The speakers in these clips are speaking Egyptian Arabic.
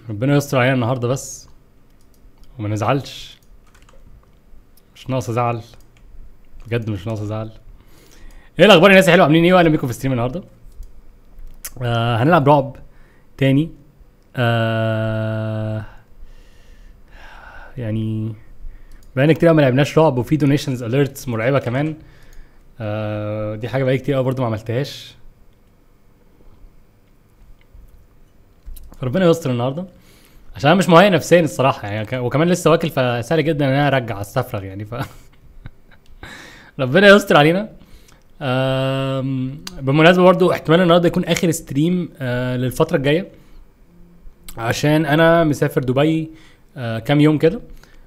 ربنا يستر علينا النهارده بس وما نزعلش مش ناقص ازعل بجد مش ناقص ازعل ايه الاخبار الناس حلوه عاملين ايه واهلا بيكم في ستريم النهارده آه هنلعب رعب تاني آه يعني بقالنا كتير أوي ما لعبناش رعب وفي دونيشنز اليرتس مرعبه كمان آه دي حاجه بقالي كتير قوي برضه ما عملتهاش فربنا يستر النهارده عشان انا مش مهيئ نفسيا الصراحه يعني ك- وكمان لسه واكل فسهل جدا ان انا ارجع استفرغ يعني ف ربنا يستر علينا آم، بالمناسبه برضو احتمال النهارده يكون اخر ستريم آه للفتره الجايه عشان انا مسافر دبي آه كام يوم كده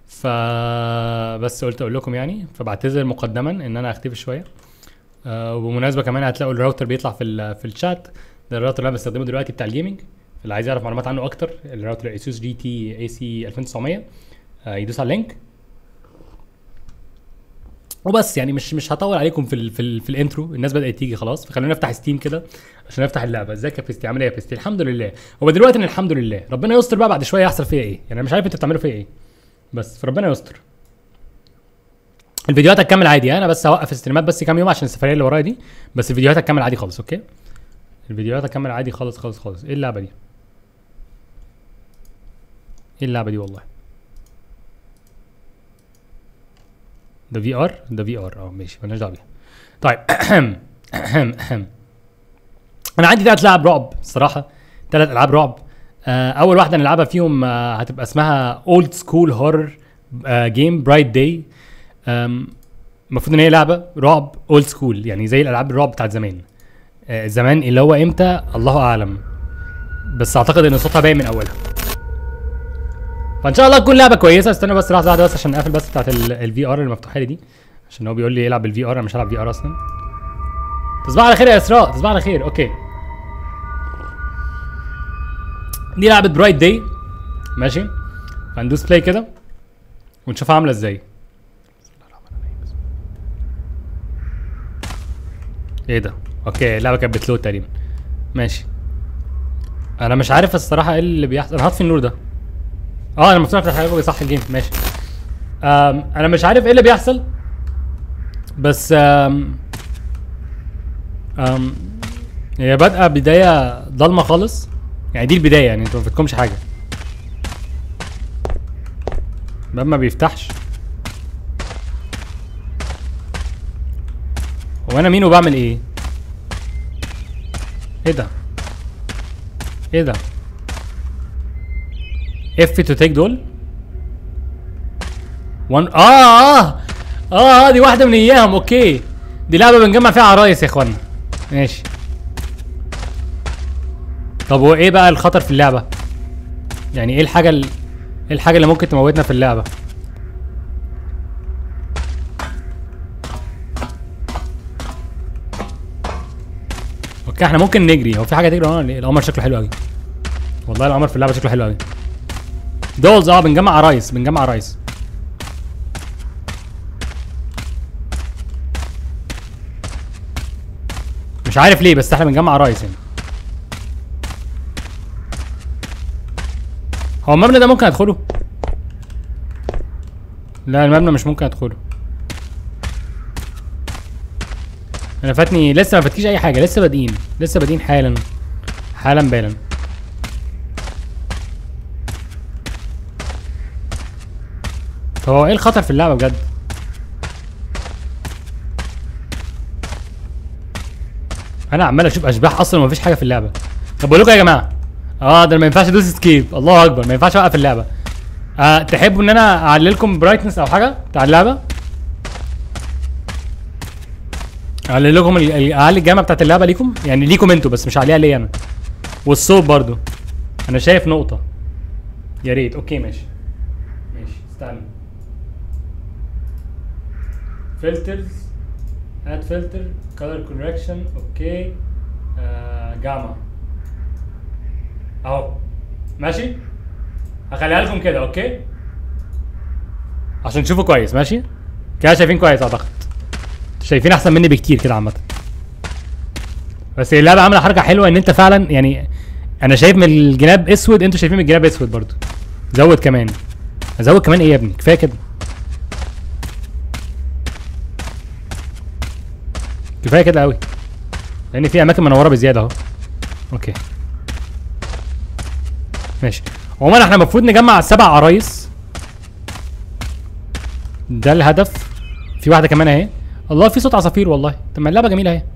فبس قلت اقول لكم يعني فبعتذر مقدما ان انا اختفي شويه آه وبمناسبه كمان هتلاقوا الراوتر بيطلع في ال- في الشات ده الراوتر اللي انا بستخدمه دلوقتي بتاع الجيمنج اللي عايز يعرف معلومات عنه اكتر الراوتر اسوس جي تي اي سي 2900 آه يدوس على اللينك وبس يعني مش مش هطول عليكم في ال في, ال في الانترو الناس بدات تيجي خلاص فخلونا نفتح ستيم كده عشان نفتح اللعبه ازيك يا بيستي عامل ايه يا بيستي الحمد لله هو دلوقتي ان الحمد لله ربنا يستر بقى بعد شويه يحصل فيها ايه يعني انا مش عارف انتوا بتعملوا فيا ايه بس فربنا يستر الفيديوهات هتكمل عادي انا بس هوقف الستريمات بس كام يوم عشان السفريه اللي ورايا دي بس الفيديوهات هتكمل عادي خالص اوكي الفيديوهات هتكمل عادي خالص خالص خالص ايه اللعبه دي ايه اللعبه دي والله ده في ار ده في ار اه ماشي مالناش دعوه بيها طيب انا عندي ثلاث لعب رعب الصراحه ثلاث العاب رعب آه اول واحده نلعبها فيهم آه هتبقى اسمها اولد سكول هورر جيم برايت داي المفروض ان هي لعبه رعب اولد سكول يعني زي الالعاب الرعب بتاعت زمان آه زمان اللي هو امتى الله اعلم بس اعتقد ان صوتها باين من اولها فان شاء الله تكون لعبه كويسه استنى بس لحظه واحده بس عشان اقفل بس بتاعت الفي ار اللي مفتوحه لي دي عشان هو بيقول لي العب بالفي ار انا مش هلعب في ار اصلا تصبح على خير يا اسراء تصبح على خير اوكي دي لعبه برايت داي ماشي هندوس بلاي كده ونشوفها عامله ازاي ايه ده اوكي اللعبه كانت بتلود تقريبا ماشي انا مش عارف الصراحه ايه اللي بيحصل انا هطفي النور ده اه انا مفتوح افتح حاجه صح الجيم ماشي أم انا مش عارف ايه اللي بيحصل بس أم أم هي بادئه بدايه ضلمه خالص يعني دي البدايه يعني انتوا ما فاتكمش حاجه الباب ما بيفتحش هو انا مين وبعمل ايه ايه ده ايه ده اف تو تيك دول وان اه اه اه اه دي واحده من اياهم اوكي دي لعبه بنجمع فيها عرايس يا اخوانا ماشي طب هو ايه بقى الخطر في اللعبه يعني ايه الحاجه ال... ايه الحاجه اللي ممكن تموتنا في اللعبه اوكي احنا ممكن نجري هو في حاجه تجري اه القمر شكله حلو قوي والله القمر في اللعبه شكله حلو قوي دولز اه بنجمع عرايس بنجمع عرايس مش عارف ليه بس احنا بنجمع عرايس يعني هو المبنى ده ممكن ادخله لا المبنى مش ممكن ادخله انا فاتني لسه ما فاتكيش اي حاجه لسه بادئين لسه بادئين حالا حالا بالا هو ايه الخطر في اللعبه بجد انا عمال اشوف اشباح اصلا ومفيش حاجه في اللعبه طب بقول لكم يا جماعه اه ده ما ينفعش ادوس اسكيب الله اكبر ما ينفعش اوقف اللعبه آه تحبوا ان انا اعلي لكم برايتنس او حاجه بتاع اللعبه اعلي لكم ال- ال- اعلي الجامعه بتاعت اللعبه ليكم يعني ليكم انتوا بس مش عليها ليا انا والصوت برضو انا شايف نقطه يا ريت اوكي ماشي ماشي استنى فلترز اد فلتر كولر كوركشن اوكي آه جاما اهو ماشي هخليها لكم كده اوكي عشان تشوفوا كويس ماشي كده شايفين كويس اعتقد شايفين احسن مني بكتير كده عامه بس اللعبه عامله حركه حلوه ان انت فعلا يعني انا شايف من الجناب اسود انتوا شايفين من الجناب اسود برضو زود كمان ازود كمان ايه يا ابني كفايه كده كفايه كده قوي لان في اماكن منوره بزياده اهو اوكي ماشي عموما احنا المفروض نجمع سبع عرايس ده الهدف في واحده كمان اهي الله في صوت عصافير والله طب ما اللعبه جميله اهي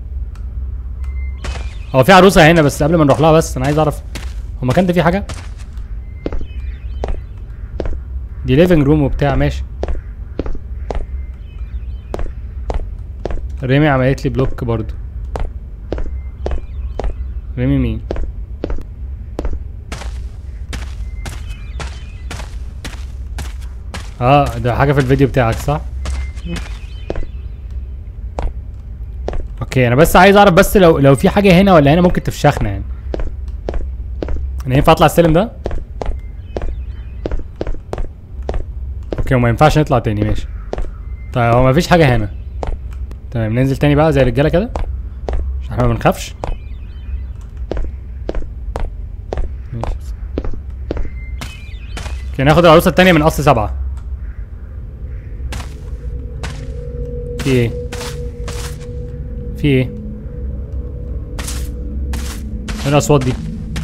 هو في عروسه هنا بس قبل ما نروح لها بس انا عايز اعرف هو المكان ده فيه حاجه دي ليفنج روم وبتاع ماشي ريمي عملت لي بلوك برضو ريمي مين اه ده حاجه في الفيديو بتاعك صح اوكي انا بس عايز اعرف بس لو لو في حاجه هنا ولا هنا ممكن تفشخنا يعني انا ينفع اطلع السلم ده اوكي وما ينفعش نطلع تاني ماشي طيب هو مفيش حاجه هنا تمام ننزل تاني بقى زي الرجاله كده عشان احنا ما بنخافش ماشي. اوكي ناخد العروسه التانية من اصل سبعة في ايه في ايه ايه الاصوات دي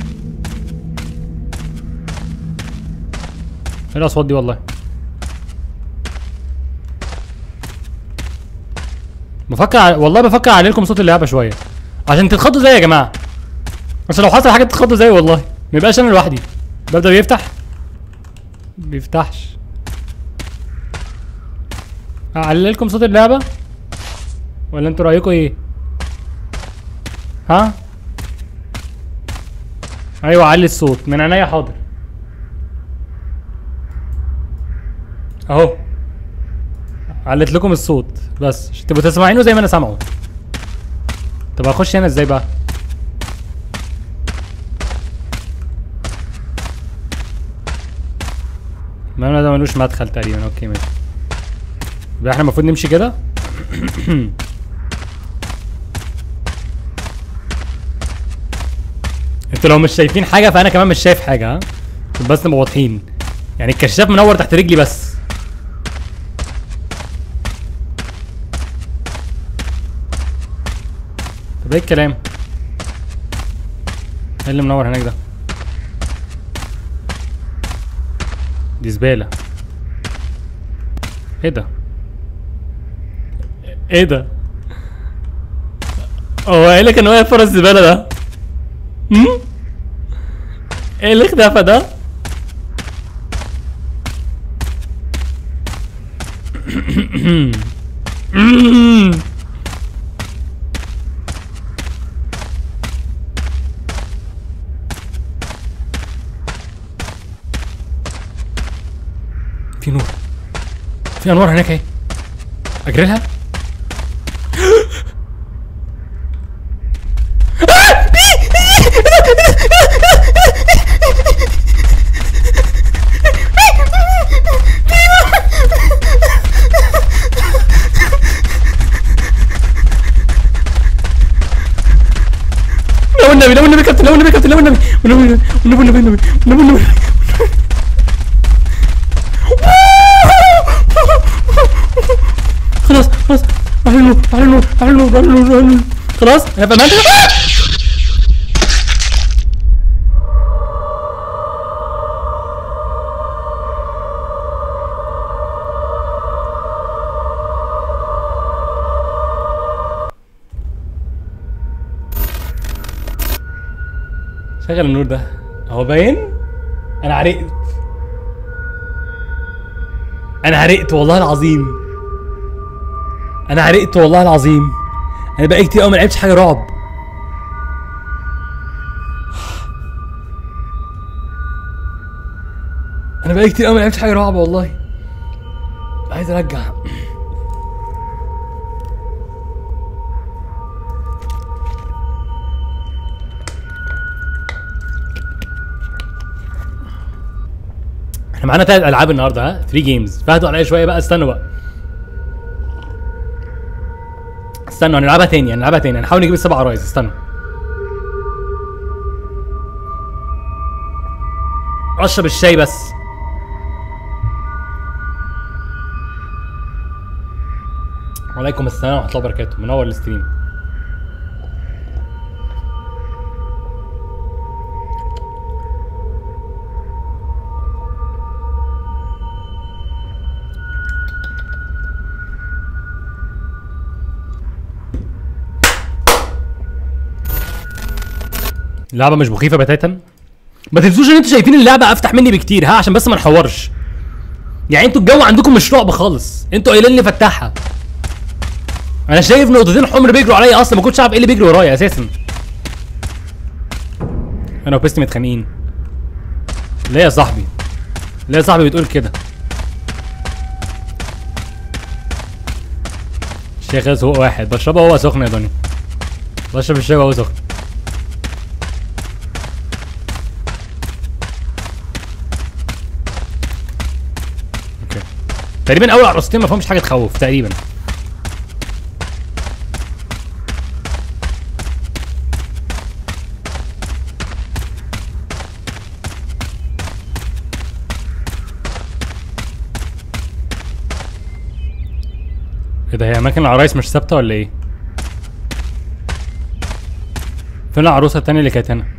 ايه الاصوات دي والله بفكر ع- والله بفكر اعلي لكم صوت اللعبه شويه عشان تتخضوا زي يا جماعه عشان لو حصل حاجه تتخضوا زي والله ما يبقاش انا لوحدي الباب ده بيفتح بيفتحش اعلي لكم صوت اللعبه ولا انتوا رايكم ايه ها ايوه علي الصوت من عينيا حاضر اهو علت لكم الصوت بس عشان تبقوا تسمعينه زي ما انا سامعه طب اخش هنا ازاي بقى المبنى ده ملوش مدخل تقريبا اوكي ماشي يبقى احنا المفروض نمشي كده انتوا لو مش شايفين حاجه فانا كمان مش شايف حاجه ها عشان بس نبقى واضحين يعني الكشاف منور تحت رجلي بس طب ايه الكلام ايه اللي منور هناك ده دي زباله ايه ده ايه ده هو ايه اللي كان واقف ورا الزباله ده هم؟ ايه اللي اختفى ده في نور في انوار هناك اهي اجري لها لو النبي لو النبي كابتن لو النبي كابتن لو النبي لو النبي لو النبي لو النبي لو النبي خلاص خلاص اعلن النور اعلن النور اعلن النور اعلن النور اعلن النور خلاص انا في امان شغل النور ده هو باين انا عرقت انا عرقت والله العظيم انا عرقت والله العظيم انا بقالي كتير قوي ما لعبتش حاجه رعب انا بقالي كتير قوي ما لعبتش حاجه رعب والله عايز ارجع احنا معانا ثلاث العاب النهارده ها 3 جيمز فهدوا عليا شويه بقى استنوا بقى استنوا هنلعبها تاني هنلعبها تاني هنحاول نجيب السبع عرايس استنوا اشرب الشاي بس وعليكم السلام ورحمه الله وبركاته منور الستريم اللعبه مش مخيفه بتاتا ما تنسوش ان انتوا شايفين اللعبه افتح مني بكتير ها عشان بس ما نحورش يعني انتوا الجو عندكم مش رعب خالص انتوا قايلين لي فتحها انا شايف نقطتين حمر بيجروا عليا اصلا ما كنتش عارف ايه اللي بيجري ورايا اساسا انا وبيستي متخانقين ليه يا صاحبي ليه يا صاحبي بتقول كده الشاي خلص هو واحد بشربه وهو سخن يا دنيا بشرب الشاي وهو سخن اوكي تقريبا اول عروستين ما فيهمش حاجه تخوف تقريبا ايه ده هي اماكن العرايس مش ثابته ولا ايه فين العروسه التانية اللي كانت هنا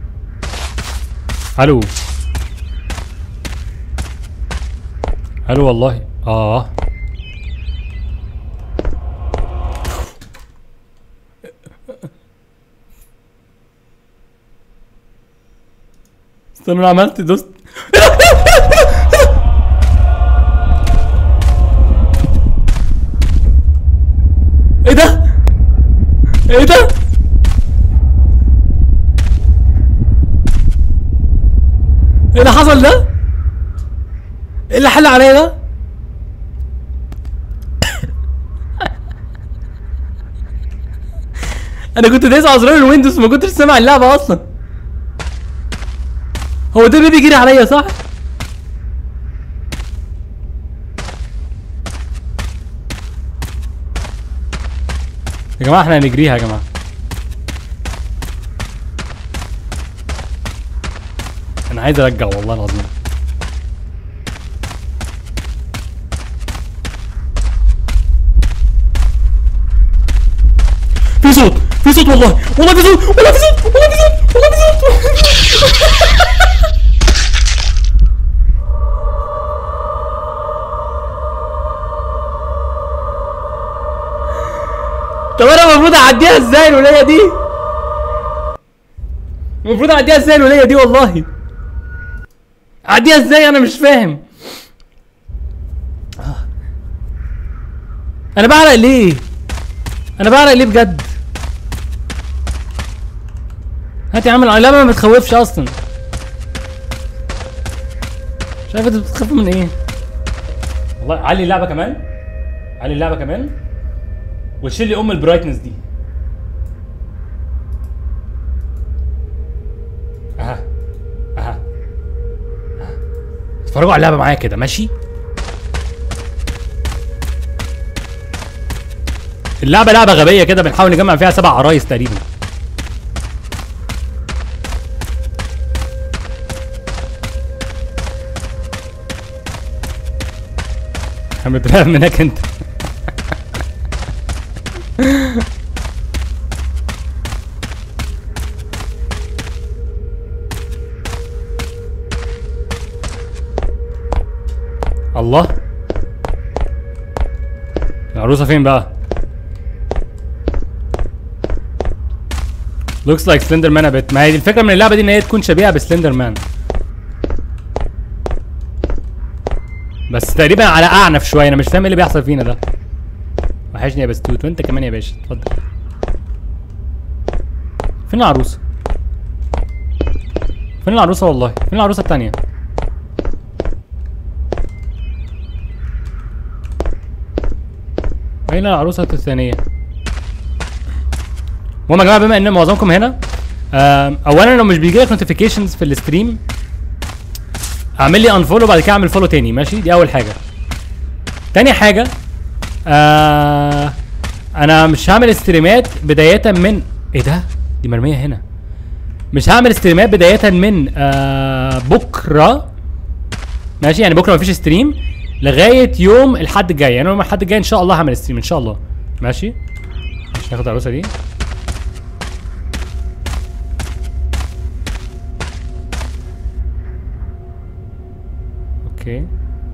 الو الو والله اه استنى انا عملت دوست ايه ده ايه ده ايه اللي حصل ده ايه اللي حل عليا ده انا كنت دايس على زرار الويندوز ما كنتش سامع اللعبه اصلا هو ده بيجري عليا صح يا جماعه احنا هنجريها يا جماعه انا عايز ارجع والله العظيم في صوت في صوت والله والله في صوت والله في صوت والله في صوت والله في صوت طب انا المفروض اعديها ازاي الولايه دي؟ المفروض اعديها ازاي الولايه دي والله؟ اعديها ازاي انا مش فاهم آه. انا بعرق ليه؟ انا بعرق ليه بجد؟ هات يا عم اللعبه ما بتخوفش اصلا مش عارف انت بتخاف من ايه والله علي اللعبه كمان علي اللعبه كمان وشيل لي ام البرايتنس دي اها اها اها اتفرجوا على اللعبه معايا كده ماشي اللعبه لعبه غبيه كده بنحاول نجمع فيها سبع عرايس تقريبا مترعب منك انت الله العروسة فين بقى؟ looks like سلندر مان بت ما هي دي الفكرة من اللعبة دي ان هي تكون شبيهة بسلندر مان بس تقريبا على اعنف شوية انا مش فاهم ايه اللي بيحصل فينا ده وحشني يا بستوت وانت كمان يا باشا اتفضل فين العروسة؟ فين العروسة والله؟ فين العروسة التانية؟ اين العروسة الثانية؟ المهم يا جماعة بما ان معظمكم هنا آم، اولا لو مش بيجي لك نوتيفيكيشنز في الستريم اعمل لي انفولو وبعد كده اعمل فولو تاني ماشي دي اول حاجة تاني حاجة آه انا مش هعمل ستريمات بداية من ايه ده؟ دي مرمية هنا مش هعمل ستريمات بدايه من آه بكره ماشي يعني بكره مفيش ستريم لغايه يوم الحد الجاي يعني يوم الحد الجاي ان شاء الله هعمل ستريم ان شاء الله ماشي مش ناخد العروسه دي اوكي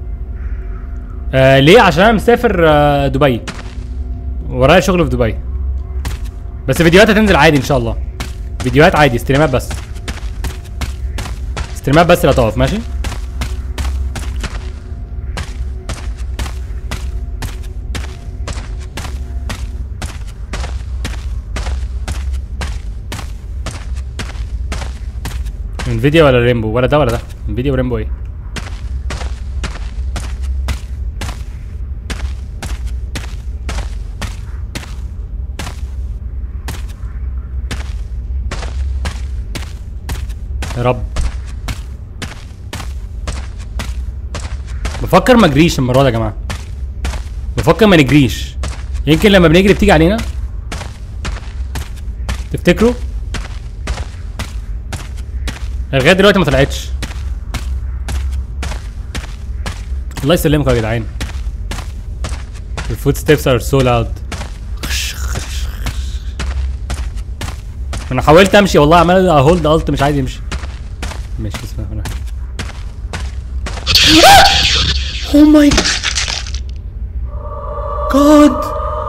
آه ليه عشان انا مسافر آه دبي ورايا شغل في دبي بس فيديوهات هتنزل عادي ان شاء الله فيديوهات عادي ستريمات بس ستريمات بس لا تقف ماشي انفيديا ولا ريمبو ولا ده ولا ده انفيديا وريمبو ايه يا رب بفكر ما اجريش المره دي يا جماعه بفكر ما نجريش يمكن لما بنجري بتيجي علينا تفتكروا لغايه دلوقتي ما طلعتش الله يسلمكم يا جدعان الفوت ستيبس ار سو لاود انا حاولت امشي والله عمال هولد الت مش عايز يمشي ماشي بسم الله الرحمن الرحيم او ماي جاد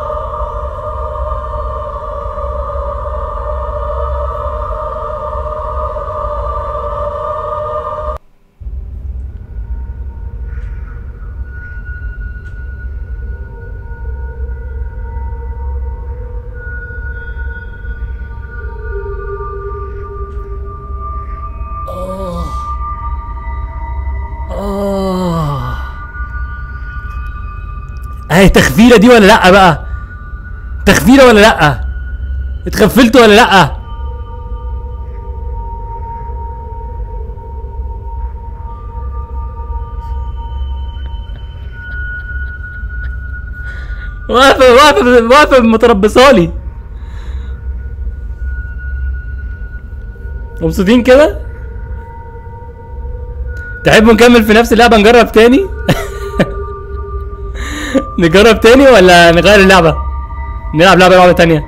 آه. اهي تخفيله دي ولا لا بقى تخفيله ولا لا اتخفلت ولا لا واقفه واقفه واقفه متربصالي مبسوطين كده تحبوا نكمل في نفس اللعبه نجرب تاني نجرب تاني ولا نغير اللعبه نلعب لعبه لعبه تانية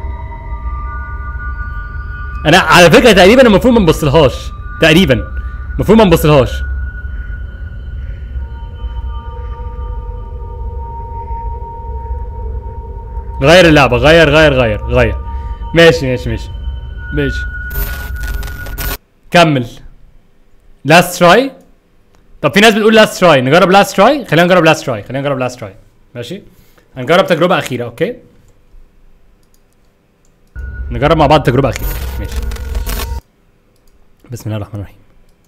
انا على فكره تقريبا المفروض ما نبصلهاش تقريبا المفروض ما نبصلهاش غير اللعبه غير غير غير غير ماشي ماشي ماشي ماشي كمل لاست تراي طب في ناس بتقول لاست تراي نجرب لاست تراي خلينا نجرب لاست تراي خلينا نجرب لاست تراي ماشي هنجرب تجربه اخيره اوكي نجرب مع بعض تجربه اخيره ماشي بسم الله الرحمن الرحيم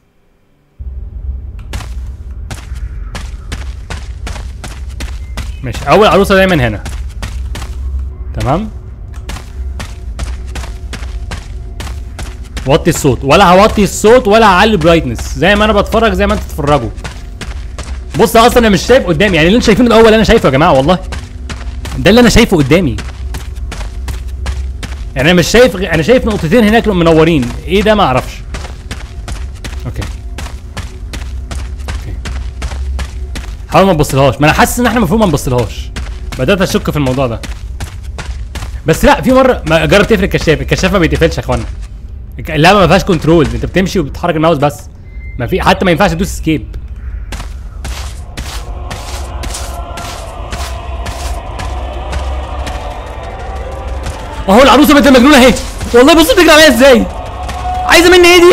ماشي اول عروسه دايما هنا تمام وطي الصوت ولا هوطي الصوت ولا هعلي البرايتنس زي ما انا بتفرج زي ما انتوا تتفرجوا بص اصلا انا مش شايف قدامي يعني اللي انتوا شايفينه الاول انا شايفه يا جماعه والله ده اللي انا شايفه قدامي يعني انا مش شايف غ- انا شايف نقطتين هناك منورين ايه ده ما اعرفش اوكي اوكي حاول ما تبصلهاش ما انا حاسس ان احنا المفروض ما نبصلهاش بدات اشك في الموضوع ده بس لا في مره ما جرب تقفل الكشاف الكشاف ما بيتقفلش يا اخوانا الك- اللعبه ما فيهاش كنترول انت بتمشي وبتحرك الماوس بس ما في حتى ما ينفعش تدوس اسكيب اهو العروسه بنت المجنونه اهي والله بص بتجري عليا ازاي عايزه مني ايه دي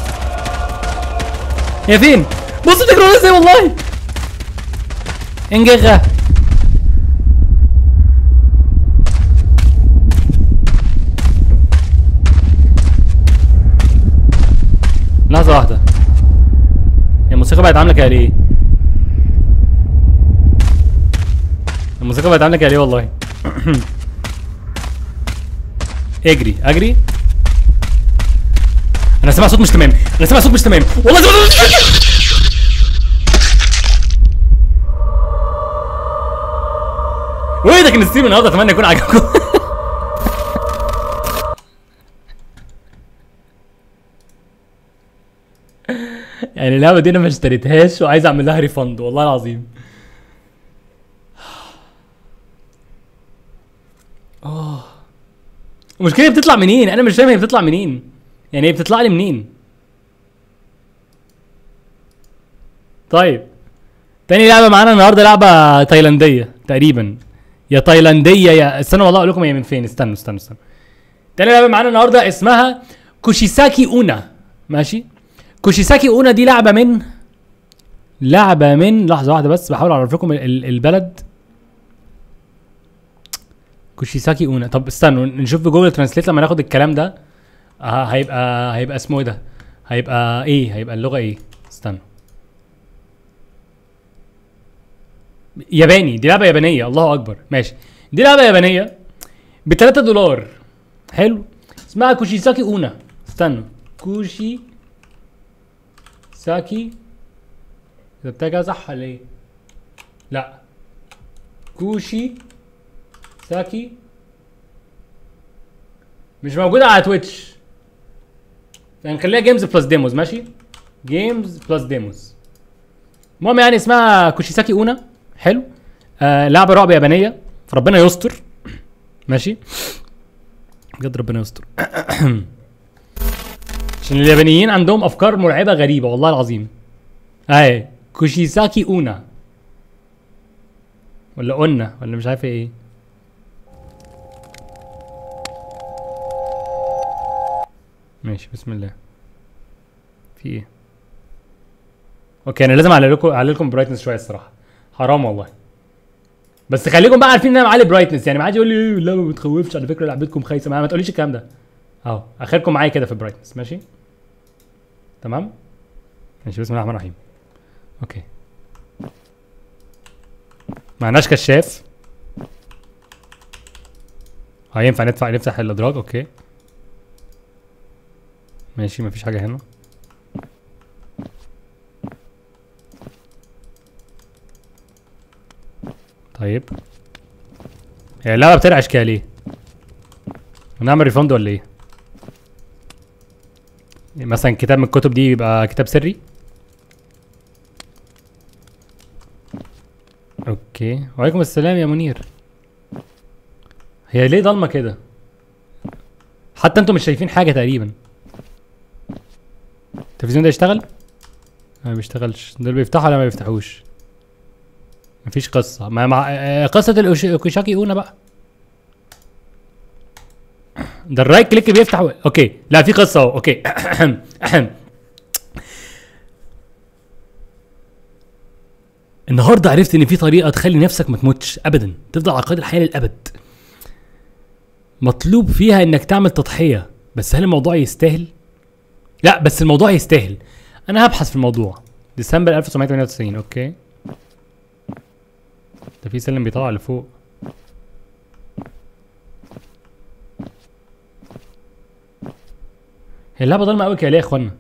هي فين بص بتجري عليا ازاي والله انجغه لحظة واحدة هي الموسيقى بقت عاملة كده ليه؟ الموسيقى بقت عاملة كده ليه والله؟ اجري اجري انا سامع صوت مش تمام انا سامع صوت مش تمام والله سامع صوت مش تمام وايه ده كان الستريم النهارده اتمنى يكون عجبكم يعني اللعبه دي انا ما اشتريتهاش وعايز اعمل لها ريفند والله العظيم اه المشكله هي بتطلع منين انا مش فاهم هي بتطلع منين يعني هي بتطلع لي منين طيب تاني لعبه معانا النهارده لعبه تايلانديه تقريبا يا تايلانديه يا استنوا والله اقول لكم هي من فين استنوا استنوا استنوا تاني لعبه معانا النهارده اسمها كوشيساكي اونا ماشي كوشيساكي اونا دي لعبه من لعبه من لحظه واحده بس بحاول اعرف لكم ال- ال- البلد كوشيساكي اونا طب استنوا نشوف في جوجل ترانسليت لما ناخد الكلام ده آه هيبقى هيبقى اسمه ايه ده هيبقى ايه هيبقى اللغه ايه استنوا ياباني دي لعبه يابانيه الله اكبر ماشي دي لعبه يابانيه ب 3 دولار حلو اسمها كوشيساكي اونا استنوا كوشي ساكي كتبتها كده صح ولا ايه؟ لا كوشي ساكي مش موجودة على تويتش هنخليها جيمز بلس ديموز ماشي؟ جيمز بلس ديموز المهم يعني اسمها كوشيساكي اونا حلو آه لعبة رعب يابانية فربنا يستر ماشي بجد ربنا يستر عشان اليابانيين عندهم افكار مرعبه غريبه والله العظيم اهي كوشيساكي اونا ولا اونا ولا مش عارف ايه ماشي بسم الله في ايه اوكي انا لازم اعلي لكم اعلي لكم برايتنس شويه الصراحه حرام والله بس خليكم بقى عارفين ان انا معلي برايتنس يعني ما حدش يقول لي إيه، لا ما بتخوفش على فكره لعبتكم خايسه ما ما تقوليش الكلام ده اهو اخركم معايا كده في برايتنس ماشي تمام ماشي بسم الله الرحمن الرحيم اوكي معناش كشاف اه ينفع ندفع نفتح الادراج اوكي ماشي مفيش حاجه هنا طيب هي اللعبه بترعش كده ليه ونعمل ريفند ولا ايه مثلا كتاب من الكتب دي يبقى كتاب سري اوكي وعليكم السلام يا منير هي ليه ضلمه كده حتى انتوا مش شايفين حاجه تقريبا التلفزيون ده يشتغل ما بيشتغلش دول بيفتحوا ولا ما بيفتحوش مفيش قصه ما مع آه، قصه الأوش- الكوشاكي اونا بقى ده الرايت كليك بيفتح و... اوكي لا في قصه اهو اوكي النهارده عرفت ان في طريقه تخلي نفسك ما تموتش ابدا تفضل على قيد الحياه للابد مطلوب فيها انك تعمل تضحيه بس هل الموضوع يستاهل لا بس الموضوع يستاهل انا هبحث في الموضوع ديسمبر 1998 اوكي ده في سلم بيطلع لفوق هي اللعبه ضلمه قوي كده ليه يا اخوانا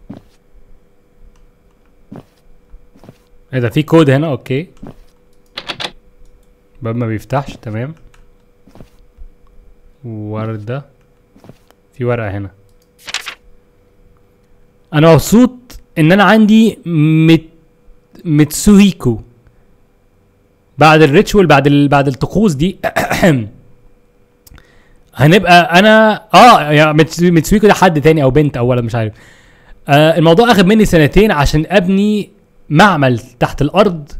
ايه ده في كود هنا اوكي باب ما بيفتحش تمام وردة في ورقة هنا انا مبسوط ان انا عندي مت... متسوهيكو بعد الريتشوال بعد ال... بعد الطقوس دي هنبقى انا اه يا متس- متسويكو ده حد تاني او بنت او ولا مش عارف آه الموضوع اخد مني سنتين عشان ابني معمل تحت الارض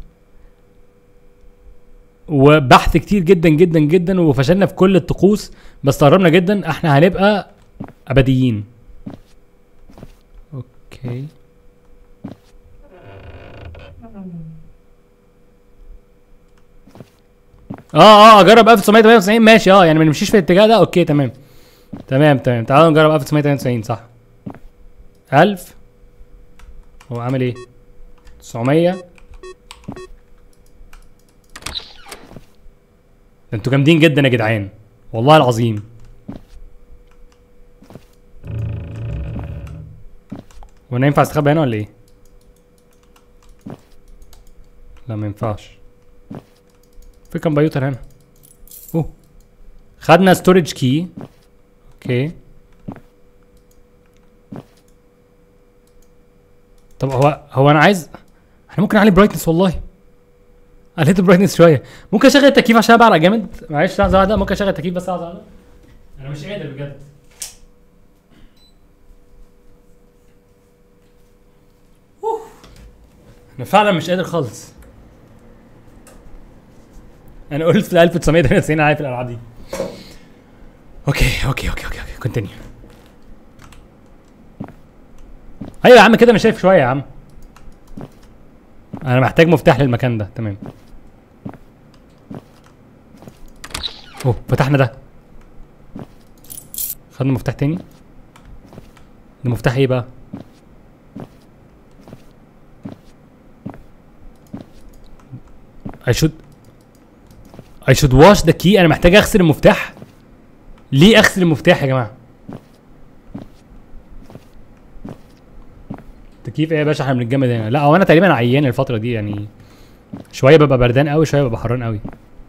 وبحث كتير جدا جدا جدا وفشلنا في كل الطقوس بس قربنا جدا احنا هنبقى ابديين اوكي اه اه اجرب 1998 ماشي اه يعني ما نمشيش في الاتجاه ده اوكي تمام تمام تمام تعالوا نجرب 1998 صح 1000 هو عامل ايه 900 ده انتوا جامدين جدا يا جدعان والله العظيم وانا ينفع استخبى هنا ولا ايه لا ما ينفعش في كمبيوتر هنا اوه خدنا ستورج كي اوكي طب هو هو انا عايز احنا ممكن نعلي برايتنس والله قلت البرايتنس شويه ممكن اشغل التكييف عشان بعرق جامد معلش لحظه واحده ممكن اشغل التكييف بس لحظه واحده انا مش قادر بجد أوه. انا فعلا مش قادر خالص انا قلت في 1998 عارف الالعاب دي اوكي اوكي اوكي اوكي اوكي كونتينيو ايوه يا عم كده انا شايف شويه يا عم انا محتاج مفتاح للمكان ده تمام اوه فتحنا ده خدنا مفتاح تاني ده مفتاح ايه بقى I should I should wash the key انا محتاج اغسل المفتاح ليه اغسل المفتاح يا جماعه تكييف ايه يا باشا احنا بنتجمد هنا لا هو انا تقريبا عيان الفتره دي يعني شويه ببقى بردان قوي شويه ببقى حران قوي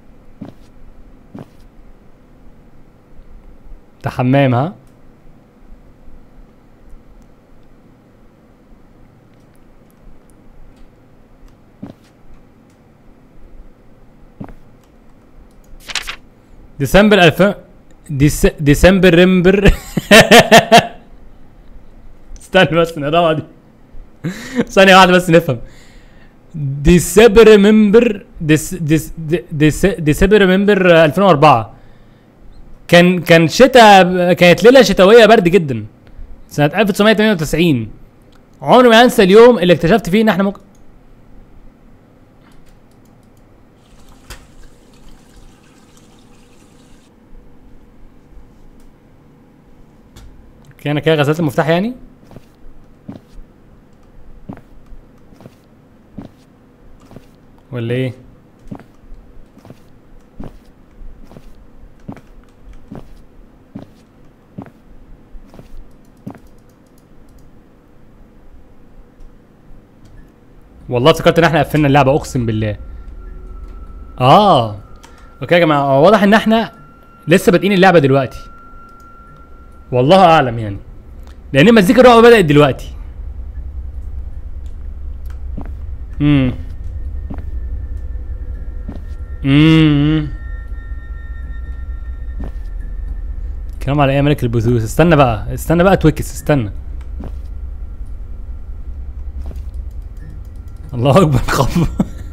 ده حمام ها ديسمبر 2000 ديس... ديسمبر ريمبر استنى بس نقراها دي ثانية واحدة بس نفهم ديسمبر ريمبر ديس ديس ديس ديسمبر ريمبر 2004 كان كان شتاء كانت ليلة شتوية برد جدا سنة 1998 عمري ما انسى اليوم اللي اكتشفت فيه ان احنا ممكن اوكي انا كده غسلت المفتاح يعني ولا ايه والله افتكرت ان احنا قفلنا اللعبه اقسم بالله اه اوكي يا جماعه هو واضح ان احنا لسه بادئين اللعبه دلوقتي والله اعلم يعني لان مزيكا الرعب بدات دلوقتي امم امم كلام على ايه ملك البثوث استنى بقى استنى بقى تويكس استنى الله اكبر قبو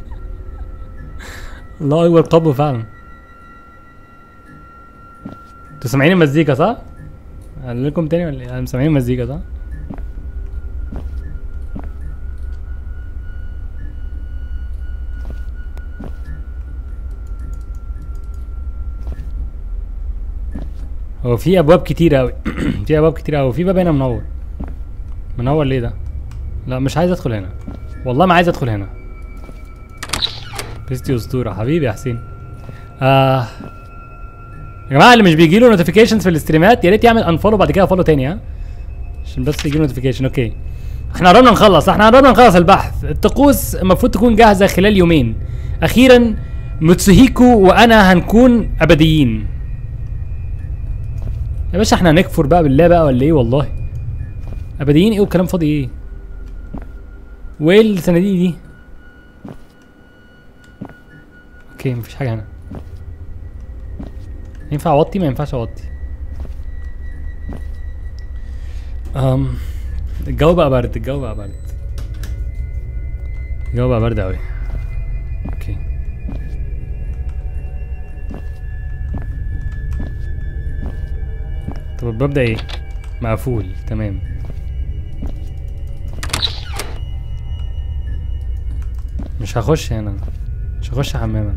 الله اكبر قبو فعلا انتوا سامعين المزيكا صح؟ اقول لكم تاني ولا ايه؟ سامعين المزيكا صح؟ هو في ابواب كتير قوي في ابواب كتير قوي في باب هنا منور منور ليه ده لا مش عايز ادخل هنا والله ما عايز ادخل هنا بيستي اسطوره حبيبي يا حسين آه يا جماعه اللي مش بيجي له نوتيفيكيشنز في الاستريمات يا ريت يعمل انفولو بعد كده فولو تاني ها عشان بس يجي له نوتيفيكيشن اوكي احنا قربنا نخلص احنا قربنا نخلص البحث الطقوس المفروض تكون جاهزه خلال يومين اخيرا متسوهيكو وانا هنكون ابديين يا باشا احنا هنكفر بقى بالله بقى ولا ايه والله ابديين ايه والكلام فاضي ايه وايه الصناديق دي اوكي مفيش حاجه هنا ينفع اوطي ما ينفعش اوطي أم الجو بقى برد الجو بقى برد الجو بقى برد اوي اوكي طب الباب ده ايه مقفول تمام مش هخش هنا مش هخش حماما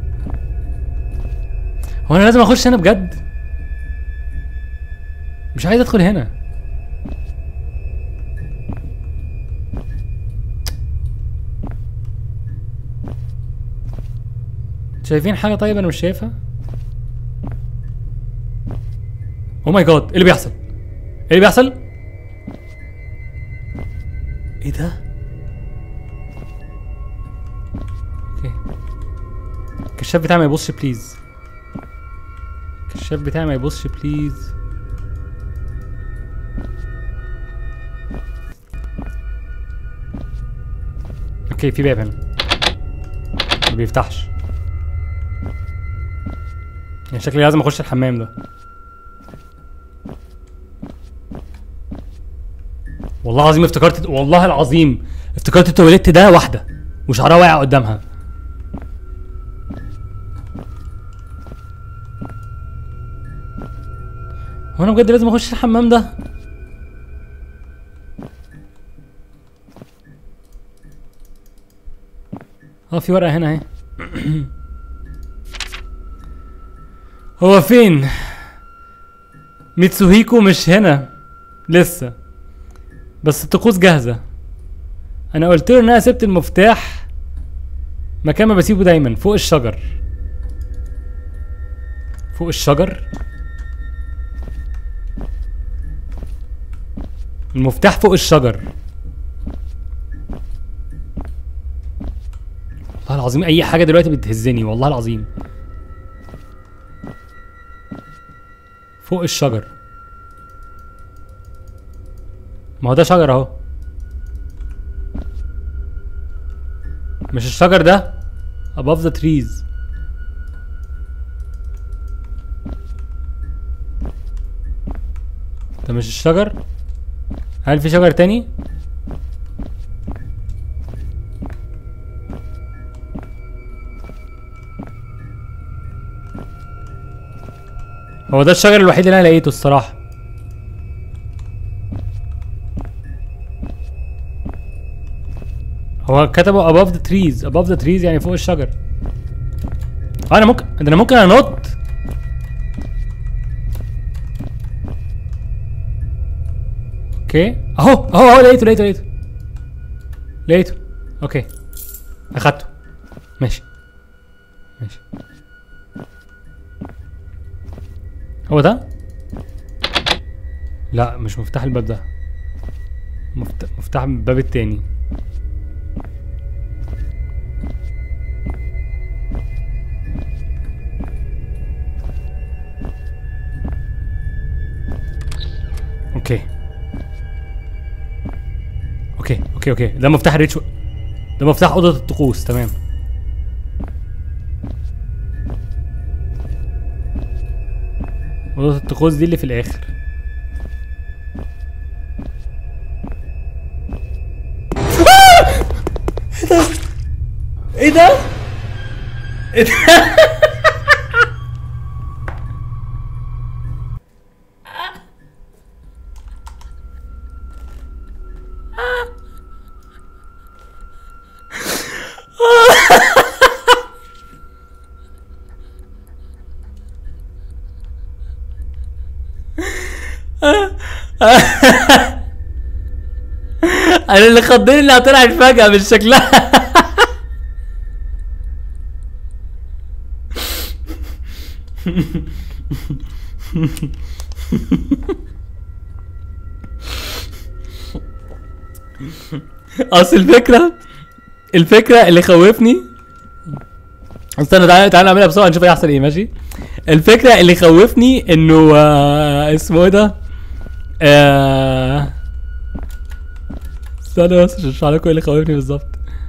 هو انا لازم اخش هنا بجد مش عايز ادخل هنا شايفين حاجه طيب انا مش شايفها او ماي جاد ايه اللي بيحصل ايه اللي بيحصل ايه ده اوكي الكشاف بتاعي ما يبصش بليز الكشاف بتاعي ما يبصش بليز اوكي في باب هنا ما بيفتحش يعني شكلي لازم اخش الحمام ده والله العظيم افتكرت والله العظيم افتكرت التواليت ده واحده وشعرها واقع قدامها هو انا بجد لازم اخش الحمام ده اه في ورقه هنا اهي هو فين ميتسوهيكو مش هنا لسه بس الطقوس جاهزه انا قلت له ان انا سبت المفتاح مكان ما بسيبه دايما فوق الشجر فوق الشجر المفتاح فوق الشجر والله العظيم اي حاجه دلوقتي بتهزني والله العظيم فوق الشجر ما هو ده شجر اهو مش الشجر ده above the trees ده مش الشجر هل في شجر تاني هو ده الشجر الوحيد اللي انا لقيته الصراحه هو كتبوا above the trees above the trees يعني فوق الشجر آه، انا ممكن ده انا ممكن انط اوكي اهو اهو اهو لقيته لقيته لقيته لقيته اوكي اخدته ماشي ماشي هو ده لا مش مفتاح الباب ده مفت... مفتاح الباب التاني اوكي اوكي اوكي اوكي ده مفتاح الريتش ده مفتاح اوضه الطقوس تمام اوضه الطقوس دي اللي في الاخر ايه ده؟ ايه ده؟ انا اللي خضني انها طلعت فجأة مش شكلها اصل الفكرة الفكرة اللي خوفني استنى تعالى تعالى نعملها بسرعة نشوف هيحصل ايه ماشي الفكرة اللي خوفني انه آه اسمه ايه ده آه استنى بس عشان اشرح لكم ايه اللي خوفني بالظبط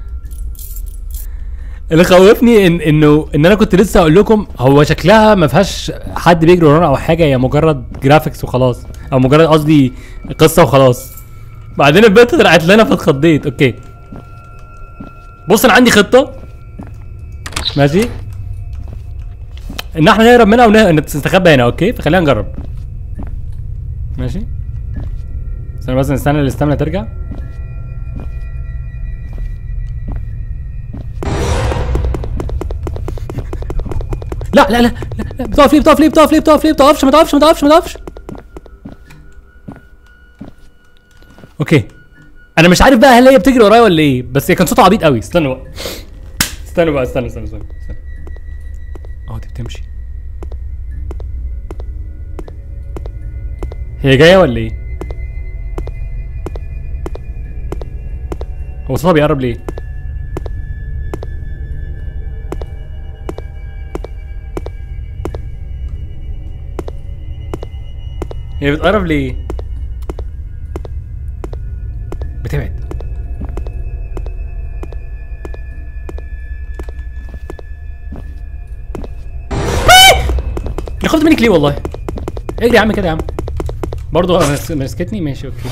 اللي خوفني ان انه ان انا كنت لسه اقول لكم هو شكلها ما فيهاش حد بيجري ورانا او حاجه هي مجرد جرافيكس وخلاص او مجرد قصدي قصه وخلاص بعدين البنت طلعت لنا فاتخضيت اوكي بص انا عندي خطه ماشي ان احنا نهرب منها ونستخبى هنا اوكي فخلينا نجرب ماشي استنى بس نستنى الاستامنة ترجع لا لا لا لا لا بتقف ليه بتقف ليه بتقف ليه بتقف ليه بتقفش ما تقفش ما تقفش ما تقفش اوكي انا مش عارف بقى هل هي بتجري ورايا ولا ايه بس هي كان صوتها عبيط قوي استنوا بقى استنوا بقى استنوا استنوا استنوا استنوا اه دي بتمشي هي جايه ولا ايه هو صوتها بيقرب ليه هي بتقرب ليه بتبعد خفت منك ليه والله اجري يا عم كده يا عم برضه مس- مسكتني ماشي اوكي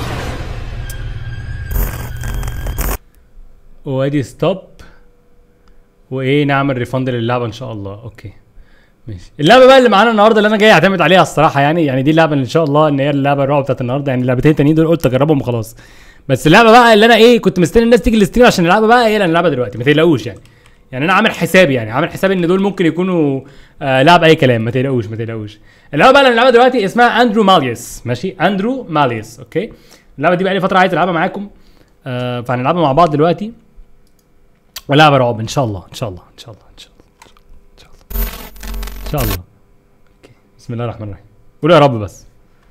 وادي ستوب وايه نعمل ريفند للعبه ان شاء الله اوكي ماشي اللعبه بقى اللي معانا النهارده اللي انا جاي اعتمد عليها الصراحه يعني يعني دي اللعبه اللي ان شاء الله ان هي اللعبه الرعب بتاعت النهارده يعني اللعبتين التانيين دول قلت اجربهم وخلاص بس اللعبه بقى اللي انا ايه كنت مستني الناس تيجي الاستريم عشان نلعبها بقى هي اللي هنلعبها دلوقتي ما تقلقوش يعني يعني انا عامل حسابي يعني عامل حسابي ان دول ممكن يكونوا آه لعب اي كلام ما تقلقوش ما تقلقوش اللعبه بقى اللي هنلعبها دلوقتي اسمها اندرو ماليوس ماشي اندرو ماليوس اوكي اللعبه دي بقى لي فتره عايز العبها معاكم آه فهنلعبها مع بعض دلوقتي ولعبه رعب ان شاء الله ان شاء الله ان شاء الله ان شاء الله ان شاء الله ان شاء الله اوكي بسم الله الرحمن الرحيم قولوا يا رب بس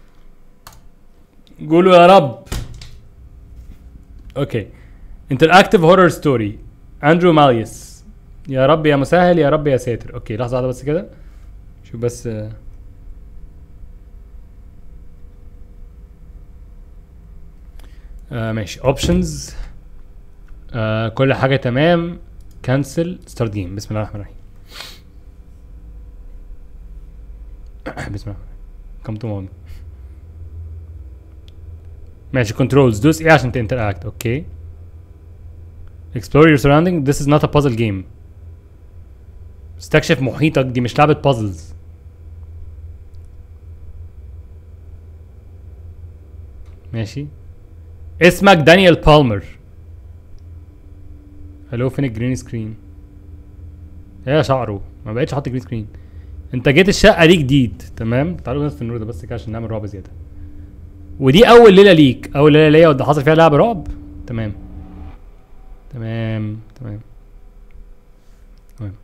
قولوا يا رب اوكي انتراكتيف هورر ستوري اندرو ماليوس يا رب يا مسهل يا رب يا ساتر اوكي لحظه واحده بس كده شوف بس آه. آه ماشي اوبشنز آه كل حاجه تمام كانسل ستارت جيم بسم الله الرحمن الرحيم بسم الله كم تو مامي ماشي كنترولز دوس ايه عشان تنتراكت اوكي explore your surrounding this is not a puzzle game استكشف محيطك دي مش لعبة بازلز ماشي اسمك دانيال بالمر الو فين الجرين سكرين ايه يا شعره ما بقتش احط جرين سكرين انت جيت الشقه دي جديد تمام تعالوا نطفي النور ده بس كده عشان نعمل رعب زياده ودي اول ليله ليك اول ليله ليا وده حصل فيها لعبه رعب تمام تمام تمام تمام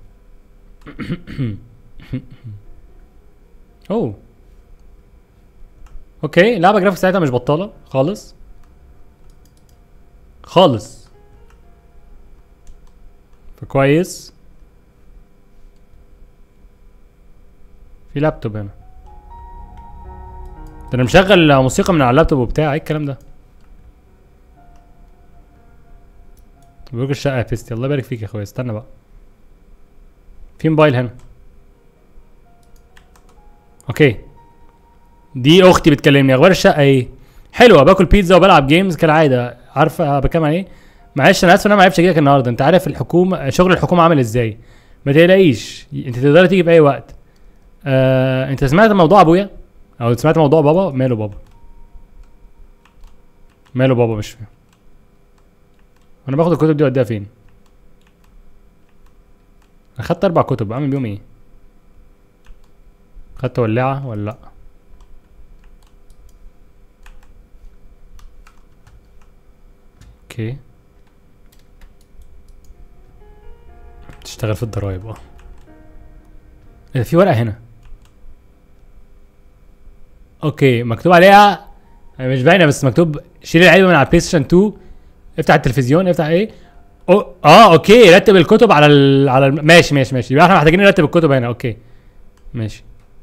اوه اوكي اللعبه جرافيك ساعتها مش بطاله خالص خالص فكويس في لابتوب هنا ده انا مشغل موسيقى من على اللابتوب وبتاع ايه الكلام ده بيقول الشقه يا فيستي الله يبارك فيك يا اخويا استنى بقى في موبايل هنا اوكي دي اختي بتكلمني اخبار الشقه ايه حلوه باكل بيتزا وبلعب جيمز كالعاده عارفه بكام عن ايه معلش انا اسف ان انا ما عرفتش اجيلك النهارده انت عارف الحكومه شغل الحكومه عامل ازاي ما تقلقيش انت تقدري تيجي في اي وقت آه، انت سمعت موضوع ابويا او سمعت موضوع بابا ماله بابا ماله بابا مش فاهم انا باخد الكتب دي اوديها فين انا خدت اربع كتب اعمل بيهم ايه خدت ولاعه ولا لا اوكي تشتغل في الضرايب اه ايه ده في ورقه هنا اوكي مكتوب عليها هي مش باينه بس مكتوب شيل العلبه من على البلاي ستيشن 2 افتح التلفزيون افتح ايه أو اه اوكي رتب الكتب على ال... على الم... ماشي ماشي ماشي يبقى احنا محتاجين نرتب الكتب هنا اوكي ماشي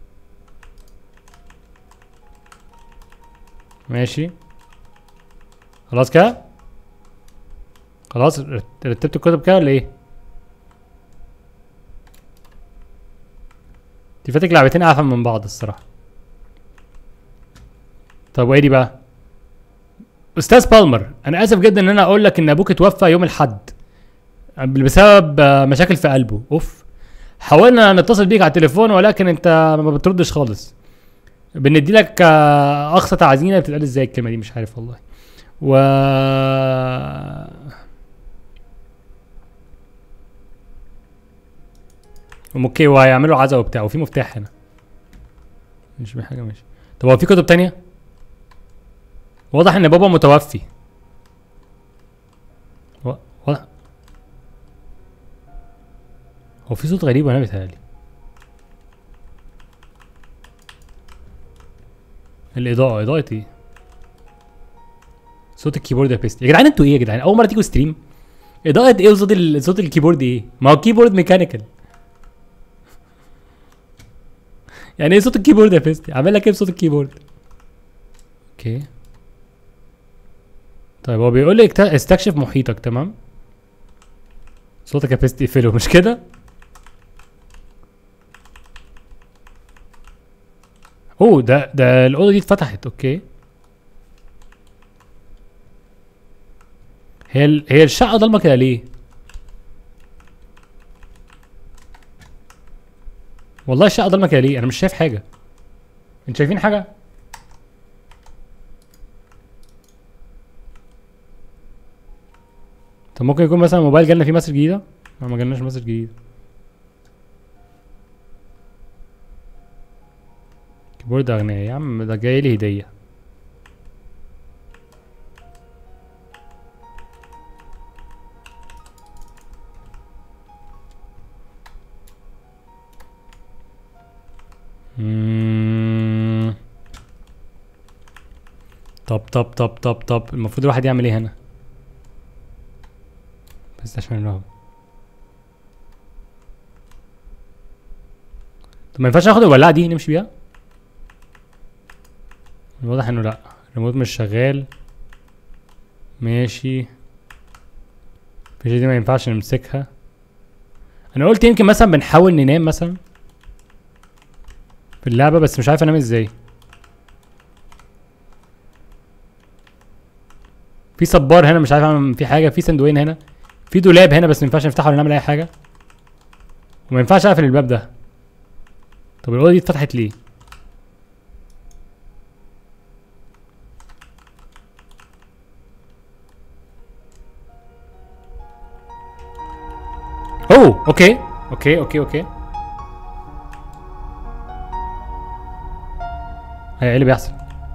ماشي خلاص كده خلاص رت- رتبت الكتب كده ولا ايه دي فاتك لعبتين اعفن من بعض الصراحه طب وايه دي بقى استاذ بالمر انا اسف جدا ان انا اقول لك ان ابوك اتوفى يوم الاحد بسبب آه، مشاكل في قلبه اوف حاولنا نتصل بيك على التليفون ولكن انت ما بتردش خالص بندي لك آه، اقصى تعزينا بتتقال ازاي الكلمه دي مش عارف والله و اوكي وهيعملوا عزا وبتاع وفي مفتاح هنا مش في حاجه ماشي طب هو في كتب تانية واضح ان بابا متوفي و- واضح هو في صوت غريب وانا بيتهيألي الإضاءة إضاءة إيه؟ صوت الكيبورد يا بيست يا جدعان انتوا ايه يا جدعان؟ أول مرة تيجوا ستريم؟ إضاءة ايه وصوت ال... صوت الكيبورد ايه؟ ما هو الكيبورد ميكانيكال يعني ايه صوت الكيبورد يا بيست؟ عامل لك ايه بصوت الكيبورد؟ اوكي طيب هو بيقول لي اكت- استكشف محيطك تمام؟ صوتك يا بيست اقفله مش كده؟ اوه ده ده الاوضه دي اتفتحت اوكي هي ال... هي الشقه ضلمه كده ليه والله الشقه ضلمه كده ليه انا مش شايف حاجه انتوا شايفين حاجه طب ممكن يكون مثلا الموبايل جالنا فيه مسج جديده لا ما جالناش مسج جديد كيبورد اغنياء يا عم ده جاي لي هديه مم. طب طب طب طب طب المفروض الواحد يعمل ايه هنا بس عشان الرهب طب ما ينفعش ناخد الولاعة دي نمشي بيها الواضح انه لا الريموت مش شغال ماشي مفيش دي ما ينفعش نمسكها انا قلت يمكن مثلا بنحاول ننام مثلا في اللعبة بس مش عارف انام ازاي في صبار هنا مش عارف اعمل في حاجة في صندوقين هنا في دولاب هنا بس ما ينفعش نفتحه ولا نعمل اي حاجة وما ينفعش اقفل الباب ده طب الأوضة دي اتفتحت ليه؟ اوه اوكي اوكي اوكي اوكي ايه اللي بيحصل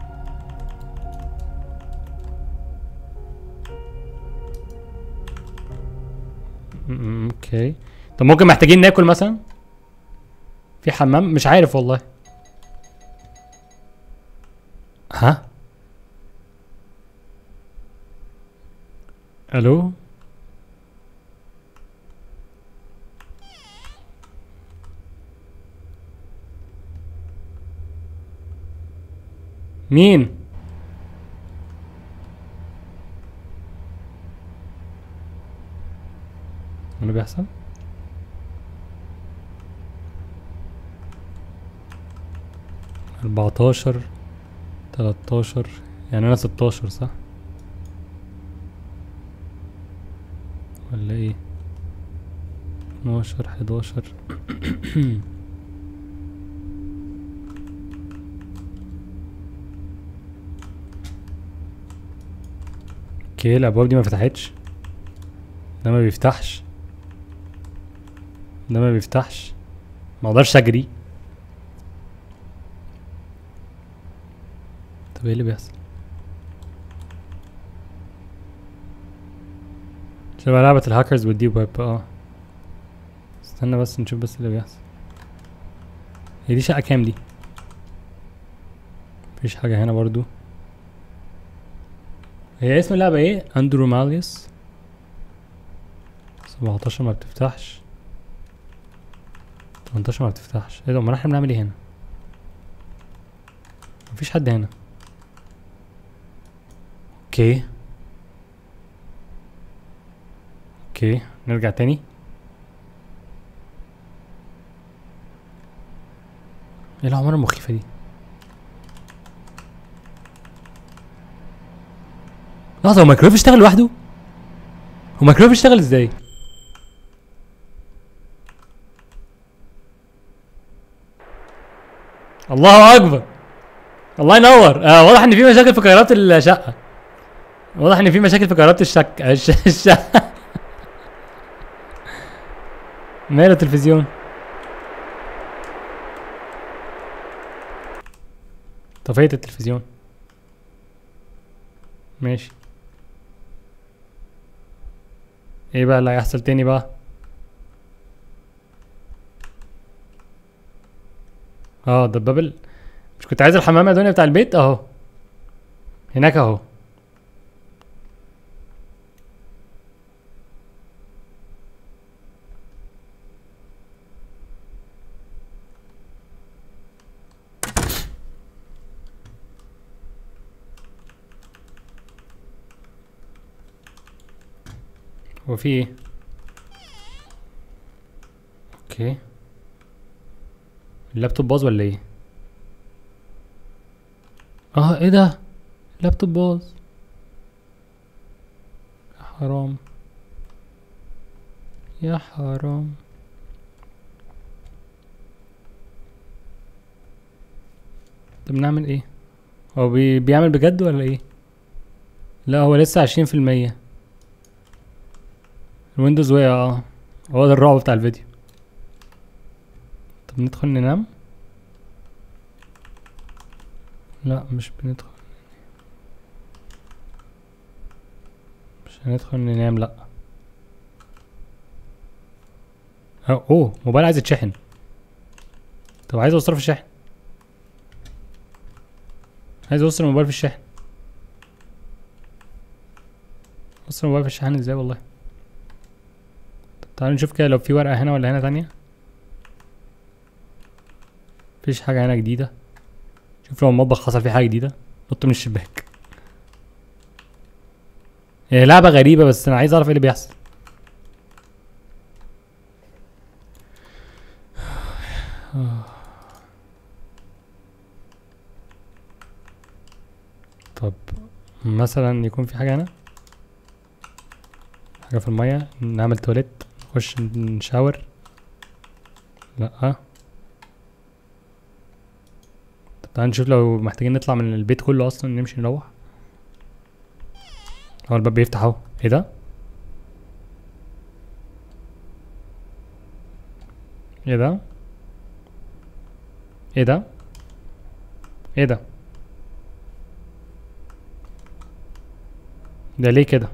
م- م- اوكي طب ممكن محتاجين ناكل مثلا في حمام مش عارف والله ها الو مين إيه اللي بيحصل أربعتاشر تلاتاشر يعني أنا ستاشر صح ولا ايه اتناشر حداشر اوكي الابواب دي ما فتحتش ده ما بيفتحش ده ما بيفتحش ما اقدرش اجري طب ايه اللي بيحصل شبه لعبة الهاكرز والديب ويب اه استنى بس نشوف بس اللي بيحصل هي دي شقة كام دي مفيش حاجة هنا برضو هي اسم اللعبة ايه اندروماليوس سبعتاشر ما بتفتحش تمنتاشر ما بتفتحش ايه ده امال احنا بنعمل ايه هنا مفيش حد هنا اوكي اوكي نرجع تاني ايه العمارة المخيفة دي لحظة هو مايكرويف اشتغل لوحده؟ هو مايكرويف اشتغل ازاي؟ الله اكبر الله ينور آه واضح ان في مشاكل في كهرباء الشقة واضح ان في مشاكل في كهرباء الشك الش... الشقة ماله التلفزيون طفيت التلفزيون ماشي ايه بقى اللي هيحصل تاني بقى اه ده الباب مش كنت عايز الحمام يا دنيا بتاع البيت اهو هناك اهو هو في ايه اوكي اللابتوب باظ ولا ايه اه ايه ده اللابتوب باظ يا حرام يا حرام طب نعمل ايه هو بي بيعمل بجد ولا ايه لا هو لسه عشرين في المية الويندوز وقع اه هو ده الرعب بتاع الفيديو طب ندخل ننام لا مش بندخل مش هندخل ننام لا أه، اوه موبايل عايز يتشحن طب عايز اوصله في الشحن عايز اوصل الموبايل في الشحن اوصل الموبايل في الشحن ازاي والله طب تعالوا نشوف كده لو في ورقة هنا ولا هنا تانية مفيش حاجة هنا جديدة شوف لو المطبخ حصل فيه حاجة جديدة نط من الشباك هي لعبة غريبة بس أنا عايز أعرف إيه اللي بيحصل طب مثلا يكون في حاجة هنا حاجة في المية نعمل تواليت نخش نشاور لأ طب تعال نشوف لو محتاجين نطلع من البيت كله أصلا نمشي نروح هو الباب بيفتح اهو ايه ده؟ ايه ده؟ ايه ده؟ ايه ده؟ ده ليه كده؟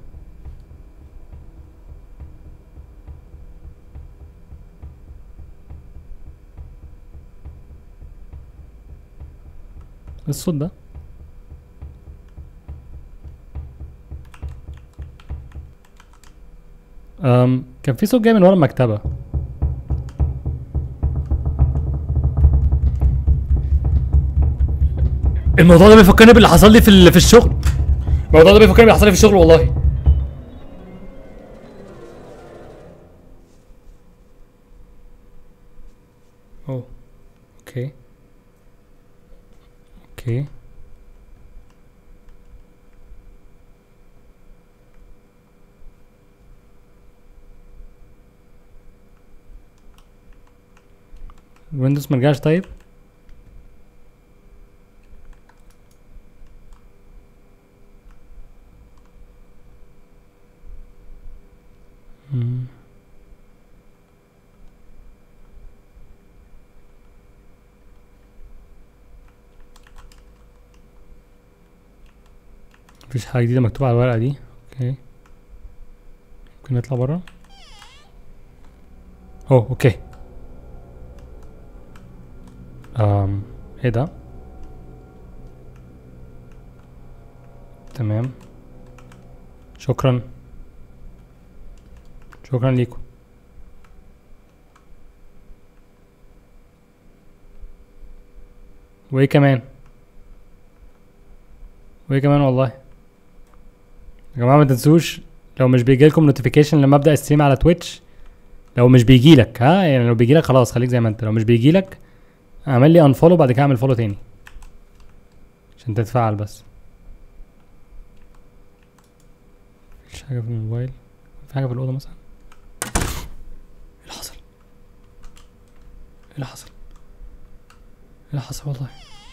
إيه الصوت ده أم كان في صوت جاي من ورا المكتبة الموضوع ده بيفكرني باللي حصل لي في ال- في الشغل الموضوع ده بيفكرني باللي حصل لي في الشغل والله اوه اوكي اوكي الويندوز مرجعش طيب مم. مفيش حاجة جديدة مكتوبة على الورقة دي اوكي ممكن نطلع برا اوه اوكي أم ايه ده تمام شكرا شكرا ليكم وايه كمان وايه كمان والله يا جماعه ما تنسوش لو مش بيجيلكم نوتيفيكيشن لما ابدا استريم على تويتش لو مش بيجيلك ها يعني لو بيجيلك خلاص خليك زي ما انت لو مش بيجيلك اعمل لي انفولو بعد كده اعمل فولو تاني عشان تتفاعل بس مفيش حاجه في الموبايل في حاجه في الاوضه مثلا ايه اللي حصل ايه اللي حصل ايه اللي حصل والله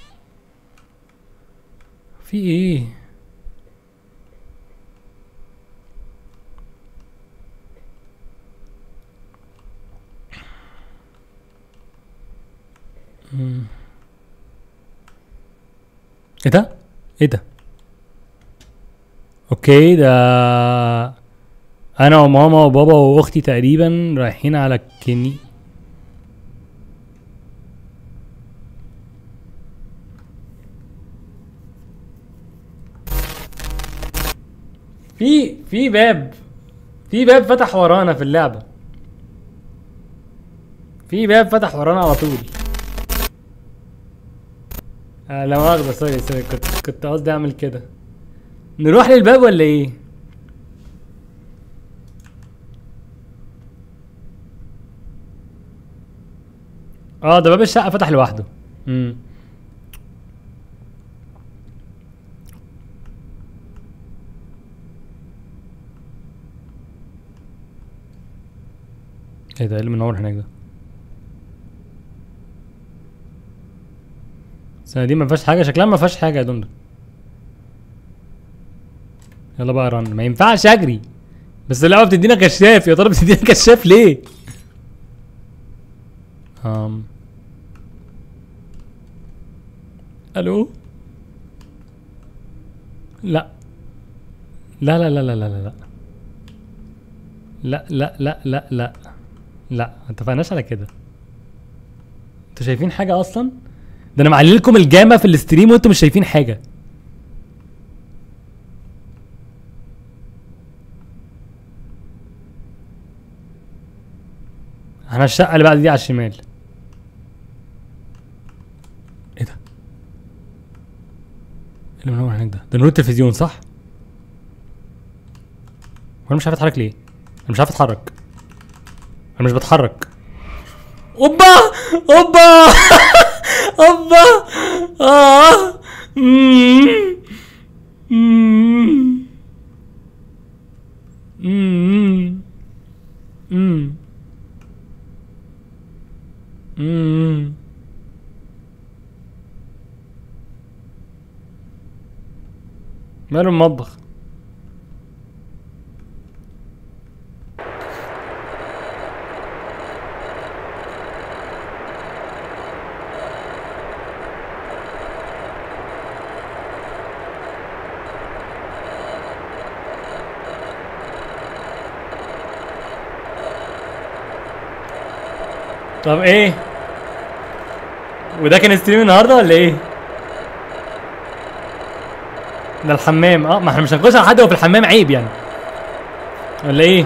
في ايه مم. ايه ده ايه ده اوكي ده انا وماما وبابا واختي تقريبا رايحين على الكني في في باب في باب فتح ورانا في اللعبة في باب فتح ورانا على طول آه لا مؤاخذة سوري سوري كنت كنت قصدي اعمل كده نروح للباب ولا ايه؟ اه ده باب الشقة فتح لوحده امم ايه ده ايه اللي منور هناك ده السنة دي ما فيهاش حاجة شكلها ما فيهاش حاجة يا دندن يلا بقى رن ما ينفعش اجري بس اللعبة بتدينا كشاف يا ترى بتدينا كشاف ليه؟ أم. الو لا لا لا لا لا لا لا لا لا لا لا لا لا ما اتفقناش على كده انتوا شايفين حاجة أصلا؟ ده أنا معلي لكم الجامة في الاستريم وانتوا مش شايفين حاجة انا الشقة اللي بعد دي على الشمال ايه ده؟ ايه اللي منور هناك ده؟ ده نور التلفزيون صح؟ وانا مش عارف اتحرك ليه؟ انا مش عارف اتحرك انا مش بتحرك اوبا اوبا اوبا اه مم. مم. مم. مم. مم. ماله المطبخ طب ايه وده كان ستريم النهارده ولا ايه ده الحمام اه ما احنا مش هنخش على حد هو في الحمام عيب يعني ولا ايه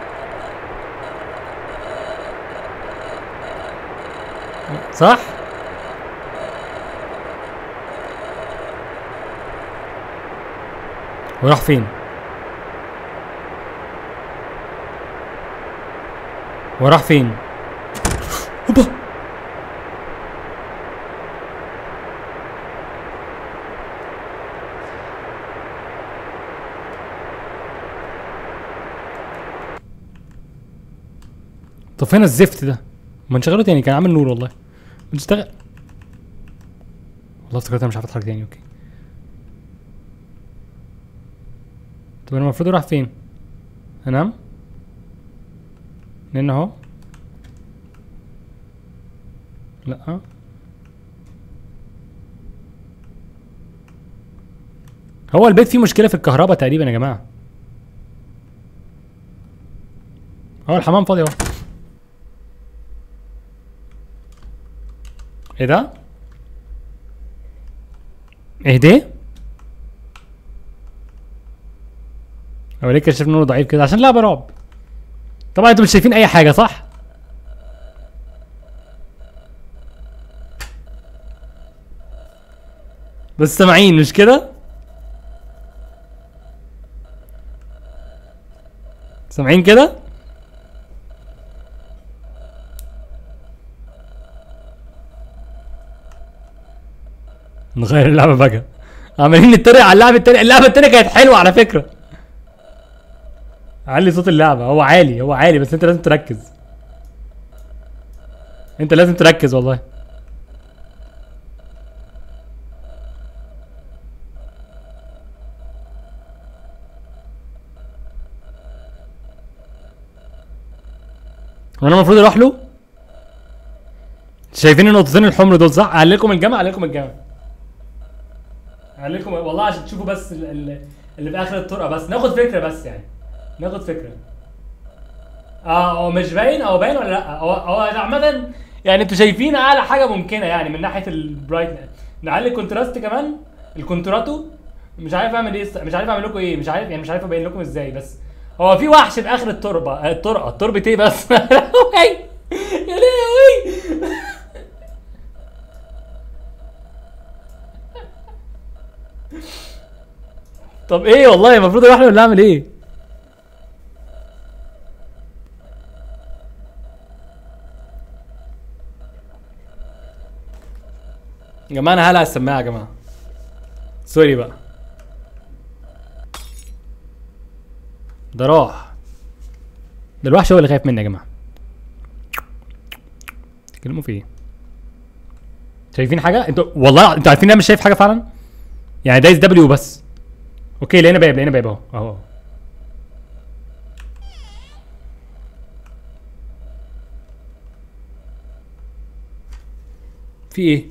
صح وراح فين وراح فين هوبا طب فين الزفت ده؟ ما نشغله تاني كان عامل نور والله بنشتغل والله افتكرت انا مش عارف اتحرك تاني اوكي طب انا المفروض اروح فين؟ انام؟ نن اهو لا هو البيت فيه مشكلة في الكهرباء تقريبا يا جماعة هو الحمام فاضي اهو ايه ده؟ اهدي هو ليه كشف نور ضعيف كده عشان لعبة رعب طبعا انتوا مش شايفين اي حاجة صح؟ بس سامعين مش كده؟ سامعين كده؟ نغير اللعبة بقى عمالين نتريق على اللعبة التانية اللعبة التانية كانت حلوة على فكرة علي صوت اللعبة هو عالي هو عالي بس انت لازم تركز انت لازم تركز والله وانا المفروض اروح له شايفين النقطتين الحمر دول صح اعللكم الجامعه اعللكم الجامعه اعللكم والله عشان تشوفوا بس ال- ال- اللي في اخر الطرقه بس ناخد فكره بس يعني ناخد فكره اه هو مش باين او باين ولا لا هو هو عامه يعني انتوا شايفين اعلى حاجه ممكنه يعني من ناحيه البرايت نعلي الكونتراست كمان الكونتراتو مش عارف اعمل ايه مش عارف اعمل لكم ايه مش عارف يعني مش عارف ابين لكم ازاي بس هو في وحش في اخر التربه آه، الطرقه التربه ايه بس يا لهوي يا لهوي طب ايه والله المفروض اروح له ولا اعمل ايه يا جماعه انا هلع السماعه يا جماعه سوري بقى ده راح ده الوحش هو اللي خايف مني يا جماعه بتتكلموا في ايه شايفين حاجه انتوا والله انتوا عارفين ان انا مش شايف حاجه فعلا يعني دايس دبليو بس اوكي لقينا باب لقينا باب اهو اهو في ايه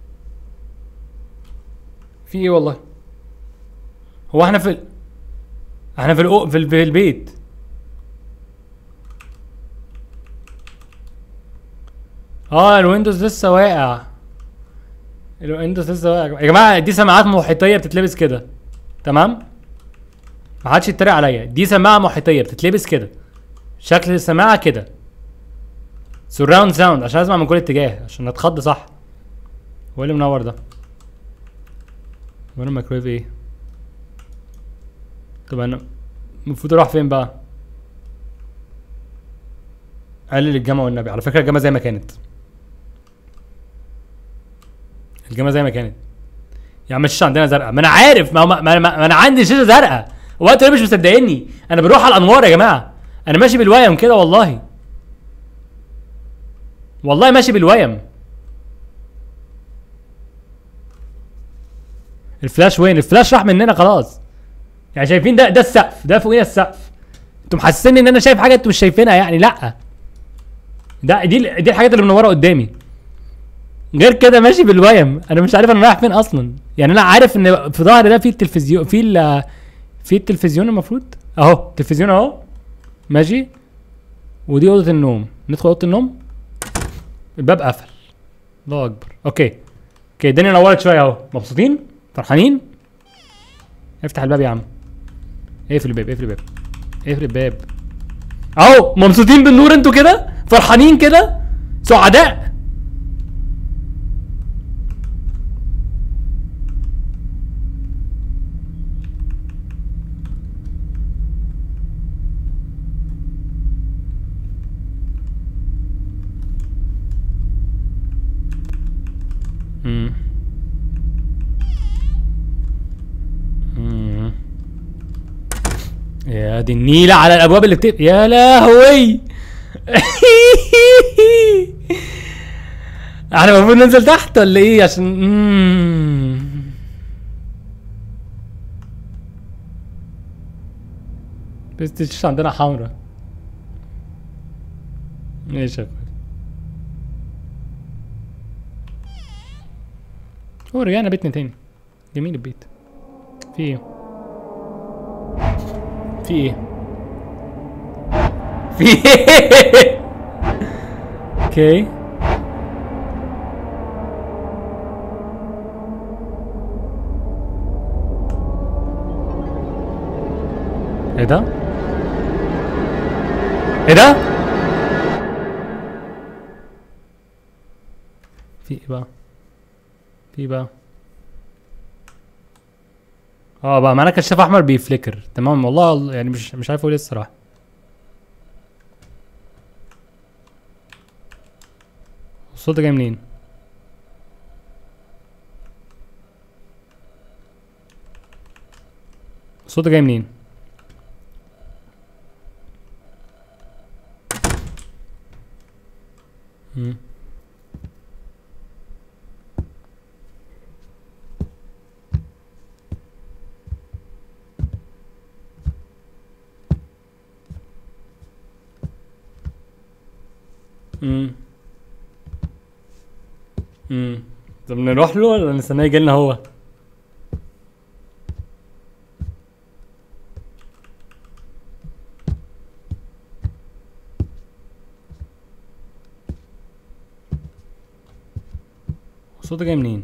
في ايه والله هو احنا في ال- احنا في الأو... في, ال... في البيت اه الويندوز لسه واقع الويندوز لسه واقع يا جماعه دي سماعات محيطيه بتتلبس كده تمام ما حدش يتريق عليا دي سماعه محيطيه بتتلبس كده شكل السماعه كده سراوند ساوند عشان اسمع من كل اتجاه عشان اتخض صح هو إيه اللي منور ده وانا الميكرويف ايه طب انا المفروض اروح فين بقى قلل الجامعة والنبي على فكرة الجامعة زي ما كانت الجامعة زي ما كانت يا عم الشاشة عندنا زرقاء ما انا عارف ما, هو- ما, ما, ما انا عندي شاشة زرقاء هو انتوا ليه مش مصدقيني انا بروح على الانوار يا جماعة انا ماشي بالويم كده والله والله ماشي بالويم الفلاش وين الفلاش راح مننا خلاص يعني شايفين ده ده السقف ده فوقينا السقف انتوا محسسيني ان انا شايف حاجه انتوا مش شايفينها يعني لا ده دي ال- دي الحاجات اللي منوره قدامي غير كده ماشي بالويم انا مش عارف انا رايح فين اصلا يعني انا عارف ان في ظهري ده في التلفزيون في ال في التلفزيون المفروض اهو التلفزيون اهو ماشي ودي اوضه النوم ندخل اوضه النوم الباب قفل الله اكبر اوكي اوكي الدنيا نورت شويه اهو مبسوطين فرحانين افتح الباب يا عم اقفل الباب اقفل الباب اقفل الباب اهو مبسوطين بالنور انتوا كده فرحانين كده سعداء مم. مم. يا دي النيلة على الأبواب اللي بتقفل يا لهوي احنا المفروض ننزل تحت ولا ايه عشان مم. بس الشاشة عندنا حمرا ماشي يا اخويا هو رجعنا بيتنا تاني جميل البيت في ايه في ايه في ايه اوكي ايه ده ايه ده في ايه بقى في إيه بقى اه بقى معانا كشاف احمر بيفليكر تمام والله يعني مش مش عارف اقول ايه الصراحه الصوت ده جاي منين الصوت ده جاي منين مم. امم امم طب نروح له ولا نستناه يجي لنا هو الصوت ده جاي منين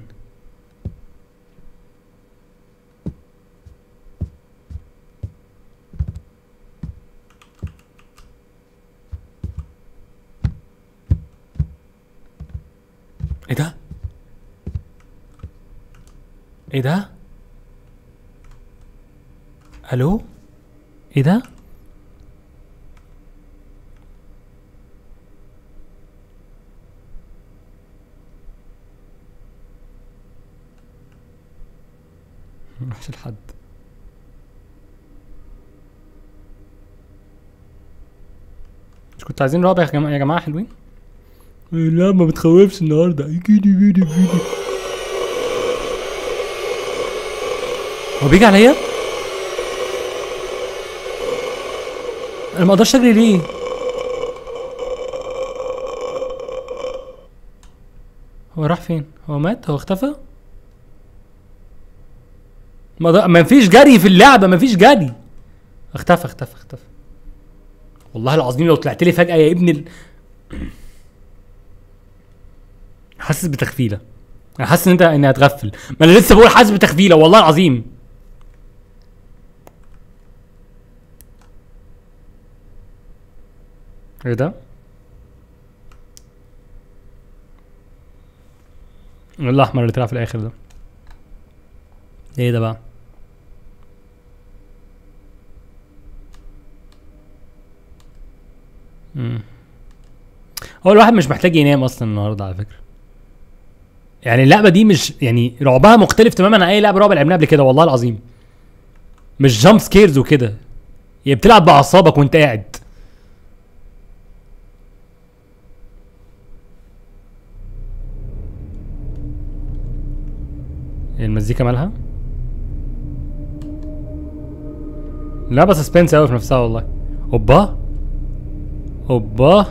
ايه ده ايه ده الو ايه ده مروحش لحد مش كنتوا عايزين رابع يا جماعه يا جماعه حلوين لا ما بتخوفش النهارده كيدي كيدي كيدي هو بيجي عليا انا ما اقدرش اجري ليه هو راح فين هو مات هو اختفى ما, ض... ما فيش جري في اللعبه ما فيش جري اختفى اختفى اختفى والله العظيم لو طلعت لي فجاه يا ابن ال... حاسس بتغفيله انا حاسس ان انت اني هتغفل ما انا لسه بقول حاسس بتغفيله والله العظيم ايه ده؟ ايه الاحمر اللي طلع في الاخر ده؟ ايه ده بقى؟ مم. هو الواحد مش محتاج ينام اصلا النهارده على فكره يعني اللعبه دي مش يعني رعبها مختلف تماما عن اي لعبه رعب لعبناها قبل كده والله العظيم مش جامب سكيرز وكده هي بتلعب باعصابك وانت قاعد المزيكا مالها لعبة سسبنس قوي في نفسها والله اوبا اوبا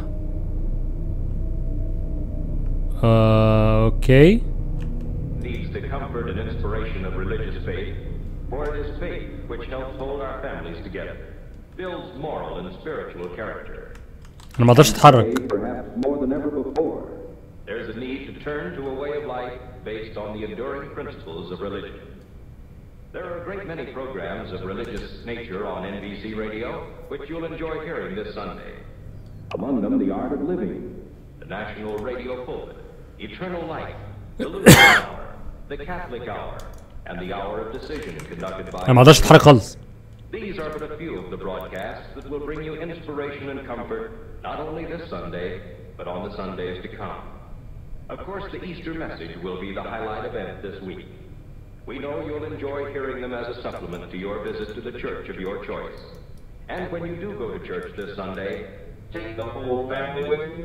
آه، اوكي needs the comfort and inspiration of religious faith, for it is faith which helps hold our families together, builds moral and spiritual character. انا ما اقدرش اتحرك Today, perhaps more than ever before. There's a need to turn to a way of life based on the enduring principles of religion. There are a great many programs of religious nature on NBC radio, which you'll enjoy hearing this Sunday. Among them, the art of living. The National Radio Pulpit, Eternal Life, the Lutheran Hour, the Catholic Hour, and the Hour of Decision conducted by... انا ما اقدرش اتحرك خالص These are but a few of the broadcasts that will bring you inspiration and comfort not only this Sunday, but on the Sundays to come. Of course, the Easter message will be the highlight event this week. We know you'll enjoy hearing them as a supplement to your visit to the church of your choice. And when you do go to church this Sunday, take the whole family with you.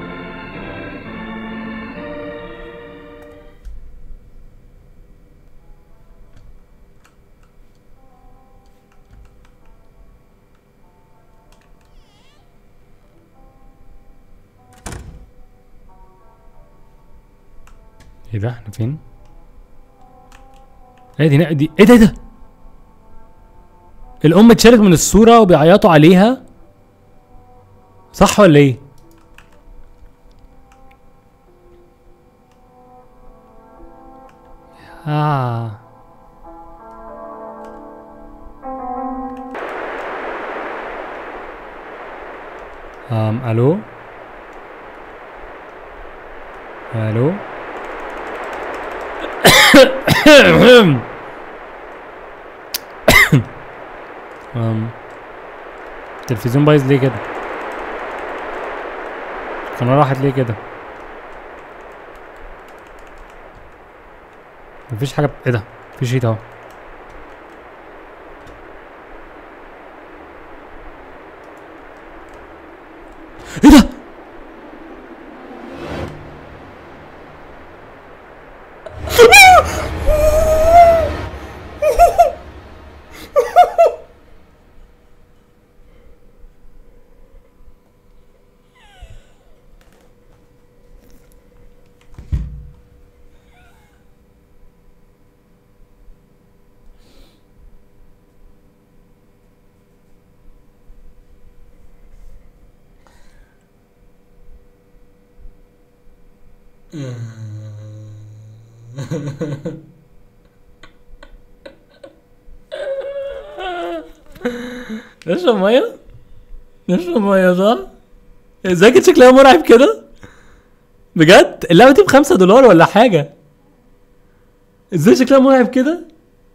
ايه ده احنا فين ايه دي دي ايه ده ايه ده الام اتشالت من الصوره وبيعيطوا عليها صح ولا ايه اه ام الو الو أم. التلفزيون بايظ ليه كده القناة راحت ليه كده مفيش حاجة ايه ده في شيت اهو ايه ده نشرب ميه نشرب ميه صح ازاي كانت شكلها مرعب كده بجد اللعبه دي بخمسة دولار ولا حاجه ازاي شكلها مرعب كده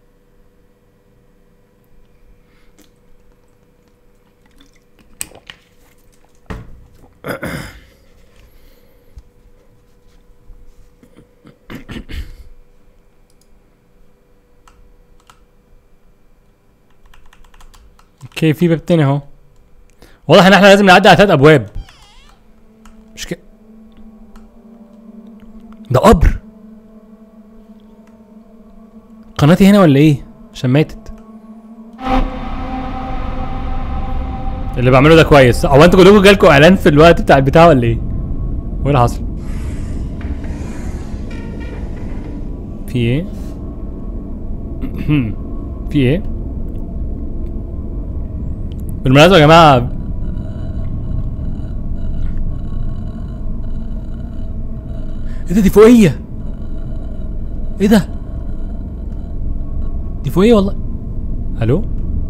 اوكي في باب تاني اهو واضح ان احنا لازم نعدي على تلات ابواب مش كده ده قبر قناتي هنا ولا ايه عشان ماتت اللي بعمله ده كويس هو انتوا كلكم جالكم اعلان في الوقت بتاع البتاع ولا ايه وايه اللي حصل في ايه في ايه بالمناسبة يا جماعة ايه ده دي فوقية ايه ده دي فوقية والله الو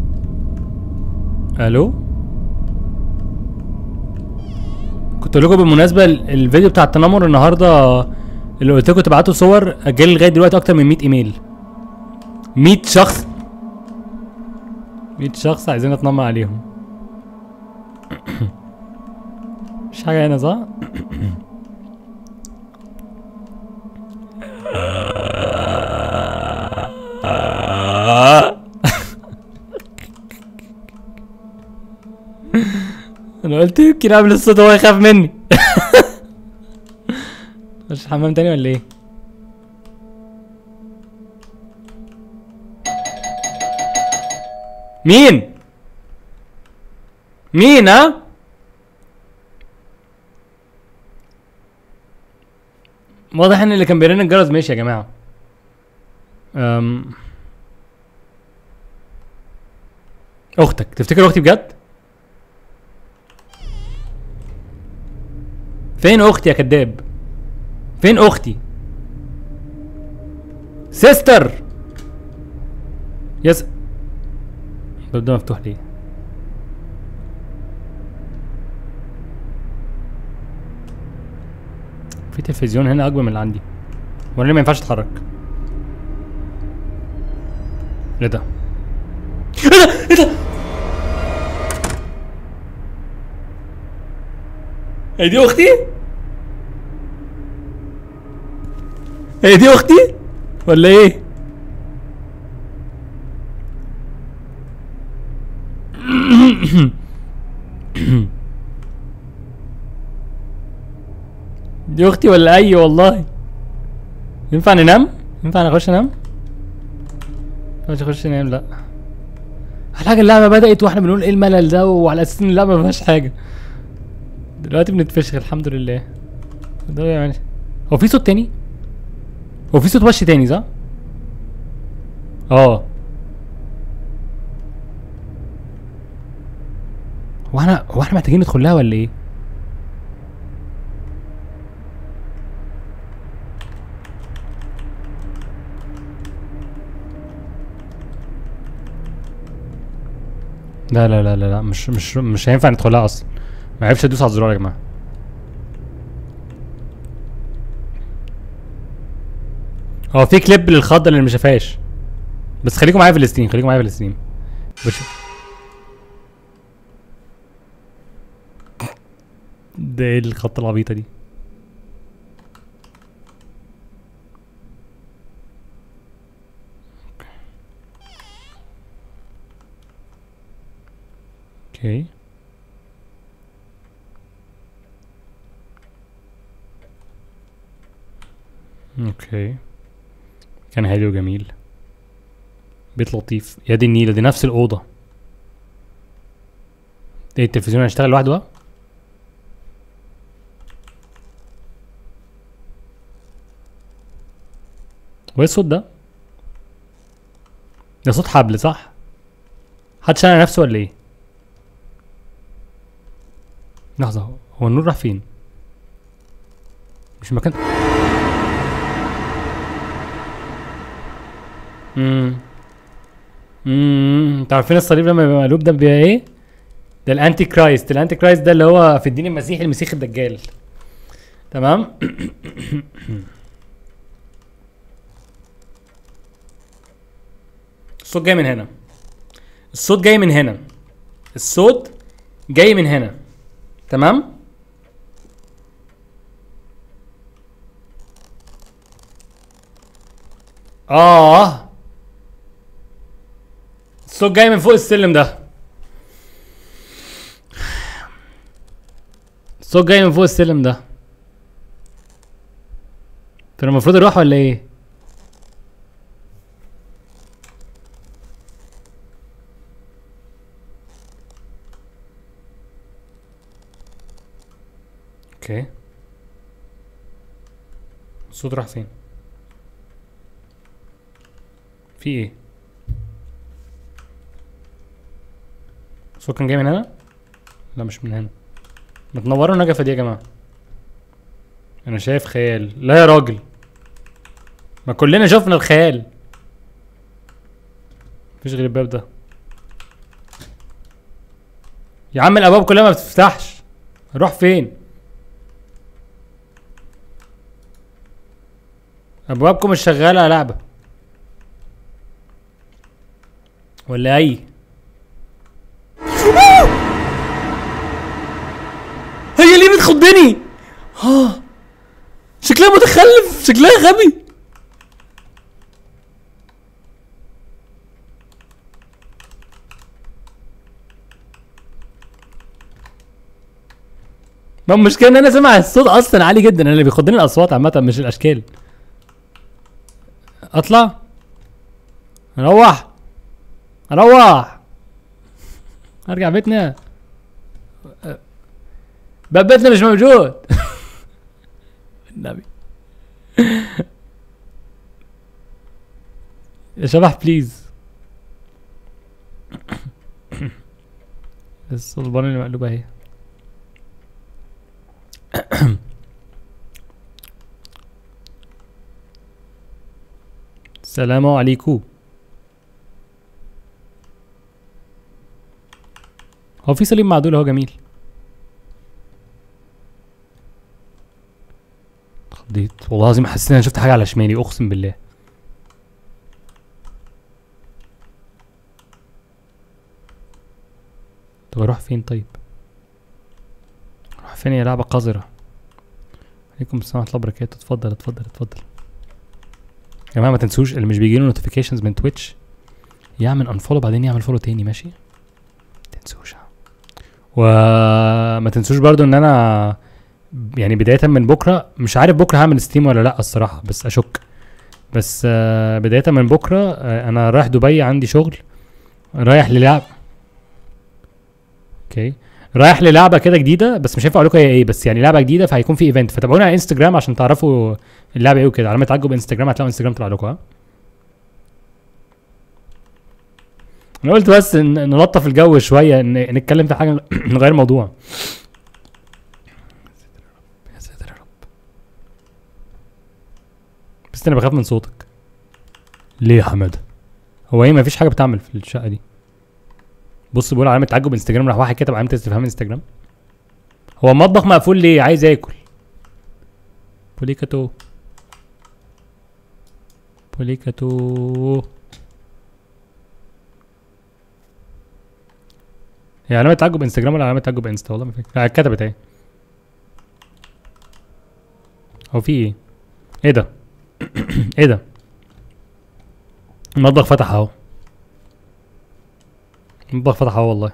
الو كنت اقول لكم بالمناسبة ال- الفيديو بتاع التنمر النهاردة اللي قلت لكم تبعتوا صور جالي لغاية دلوقتي اكتر من 100 ايميل 100 شخص 100 شخص عايزين نتنمر عليهم مش حاجة هنا صح؟ انا قلت يمكن قبل الصوت هو يخاف مني مش الحمام تاني ولا ايه؟ مين؟ مين ها؟ واضح ان اللي كان بيرن الجرس ماشي يا جماعه أم... اختك تفتكر اختي بجد فين اختي يا كداب فين اختي سيستر يس الباب ده مفتوح ليه في تلفزيون هنا اكبر من اللي عندي وانا ليه ما ينفعش اتحرك ايه ده ايه ده ايه ده هي دي اختي هي دي اختي ولا ايه دي اختي ولا اي والله ينفع ننام ينفع نخش ننام مش نخش ننام لا حاجه اللعبه بدات واحنا بنقول ايه الملل ده وعلى اساس ان اللعبه ما فيهاش حاجه دلوقتي بنتفشخ الحمد لله ده يعني هو في صوت تاني هو في صوت وش تاني صح اه هو احنا هو احنا محتاجين ندخل لها ولا ايه لا لا لا لا لا مش مش مش هينفع ندخلها اصلا ما عرفش ادوس على الزرار يا جماعه هو في كليب للخضه اللي ما شافهاش بس خليكم معايا في الستريم خليكم معايا في الستريم بشوف ده ايه الخطه العبيطه دي اوكي اوكي كان هادي وجميل بيت لطيف يا دي النيلة دي نفس الأوضة ايه التلفزيون هيشتغل لوحده بقى؟ وايه الصوت ده؟ ده صوت حبل صح؟ حد شال نفسه ولا ايه؟ لحظة هو- هو النور راح فين؟ مش مكان امم امم انتوا عارفين الصليب لما بيبقى مقلوب ده بيبقى ايه؟ ده الانتي كرايست الانتي كرايست ده اللي هو في الدين المسيحي المسيح الدجال تمام الصوت جاي من هنا الصوت جاي من هنا الصوت جاي من هنا تمام اه الصوت جاي من فوق السلم ده الصوت جاي من فوق السلم ده فانا المفروض اروح ولا ايه اوكي الصوت راح فين في ايه الصوت كان جاي من هنا لا مش من هنا ما تنوروا النجفه دي يا جماعه انا شايف خيال لا يا راجل ما كلنا شفنا الخيال مفيش غير الباب ده يا عم الابواب كلها ما بتفتحش اروح فين ابوابكم مش شغاله يا لعبه ولا اي هي ليه بتخضني ها شكلها متخلف شكلها غبي ما المشكلة ان انا سامع الصوت اصلا عالي جدا انا اللي بيخضني الاصوات عامة مش الاشكال اطلع اروح اروح ارجع بيتنا باب بيتنا مش موجود النبي يا شبح بليز الصلبان اللي مقلوبة اهي السلام عليكم هو في سليم معدول اهو جميل خضيت والله العظيم حسيت ان انا شفت حاجه على شمالي اقسم بالله طب اروح فين طيب اروح فين يا لعبه قذره عليكم السلام ورحمه الله وبركاته اتفضل اتفضل اتفضل يا جماعه ما تنسوش اللي مش بيجيله نوتيفيكيشنز من تويتش يعمل انفولو بعدين يعمل فولو تاني ماشي تنسوش ها. وما تنسوش برضو ان انا يعني بداية من بكرة مش عارف بكرة هعمل ستريم ولا لا الصراحة بس اشك بس آه، بداية من بكرة آه، انا رايح دبي عندي شغل رايح للعب اوكي رايح للعبة كده جديدة بس مش هينفع اقول لكم هي ايه بس يعني لعبة جديدة فهيكون في ايفنت فتابعونا على انستجرام عشان تعرفوا اللعبة ايه وكده على ما تعجبوا انستجرام هتلاقوا انستجرام طلع لكم ها انا قلت بس ان نلطف الجو شويه ان نتكلم في حاجه نغير موضوع يا ساتر يا رب بس انا بخاف من صوتك ليه يا حماده هو ايه مفيش حاجه بتعمل في الشقه دي بص بيقول علامه تعجب انستجرام راح واحد كتب علامه استفهام انستجرام هو المطبخ مقفول ليه عايز اكل بوليكاتو بوليكاتو هي علامة تعجب انستجرام ولا علامة تعجب انستا والله ما فاكر آه، كتبت اهي هو في ايه؟ ايه ده؟ ايه ده؟ المطبخ فتح اهو المطبخ فتح اهو والله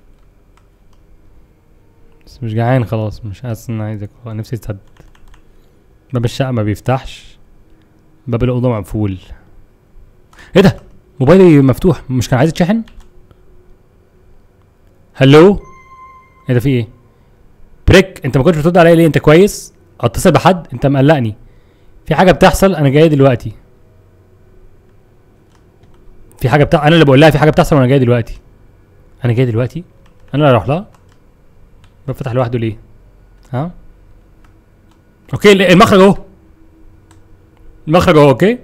بس مش جعان خلاص مش حاسس ان انا عايز اكل نفسي تسد باب الشقة ما بيفتحش باب الأوضة مقفول ايه ده؟ موبايلي مفتوح مش كان عايز يتشحن؟ هلو ايه ده في ايه بريك انت ما كنتش بترد عليا ليه انت كويس اتصل بحد انت مقلقني في حاجه بتحصل انا جاي دلوقتي في حاجه بتاع انا اللي بقول لها في حاجه بتحصل وانا جاي دلوقتي انا جاي دلوقتي انا اللي اروح لها بفتح لوحده ليه ها اوكي ال- المخرج اهو المخرج اهو اوكي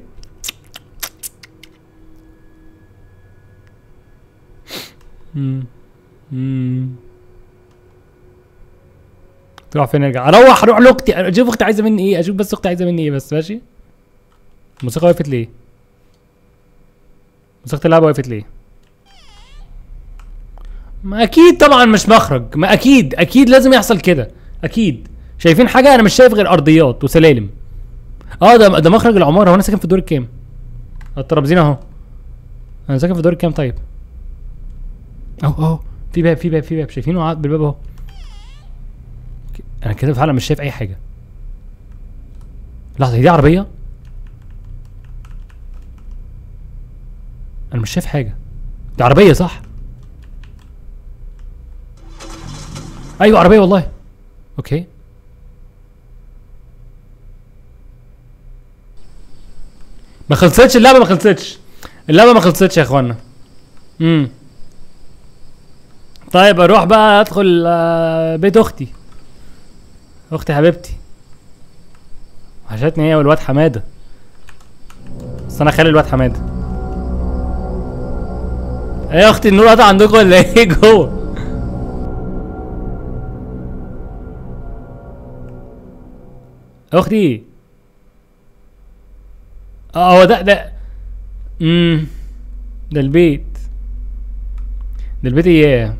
امم امم تروح فين ارجع اروح اروح لاختي اشوف اختي عايزه مني ايه اشوف بس اختي عايزه مني ايه بس ماشي الموسيقى وقفت ليه موسيقى اللعبه وقفت ليه ما اكيد طبعا مش مخرج ما اكيد اكيد لازم يحصل كده اكيد شايفين حاجه انا مش شايف غير ارضيات وسلالم اه ده ده مخرج العماره هو انا ساكن في الدور الكام الترابزين اهو انا ساكن في الدور الكام طيب اهو اهو في باب في باب في باب شايفينه قاعد بالباب اهو أوكي، انا كده فعلا مش شايف اي حاجه لحظه هي دي عربيه انا مش شايف حاجه دي عربيه صح ايوه عربيه والله اوكي ما خلصتش اللعبه ما خلصتش اللعبه ما خلصتش يا اخوانا امم طيب اروح بقى ادخل آه، بيت اختي اختي حبيبتي وحشتني هي والواد حماده بس انا خالي الواد حماده ايه يا اختي النور قطع عندكم ولا ايه جوه اختي اه هو ده ده امم ده البيت ده البيت اياه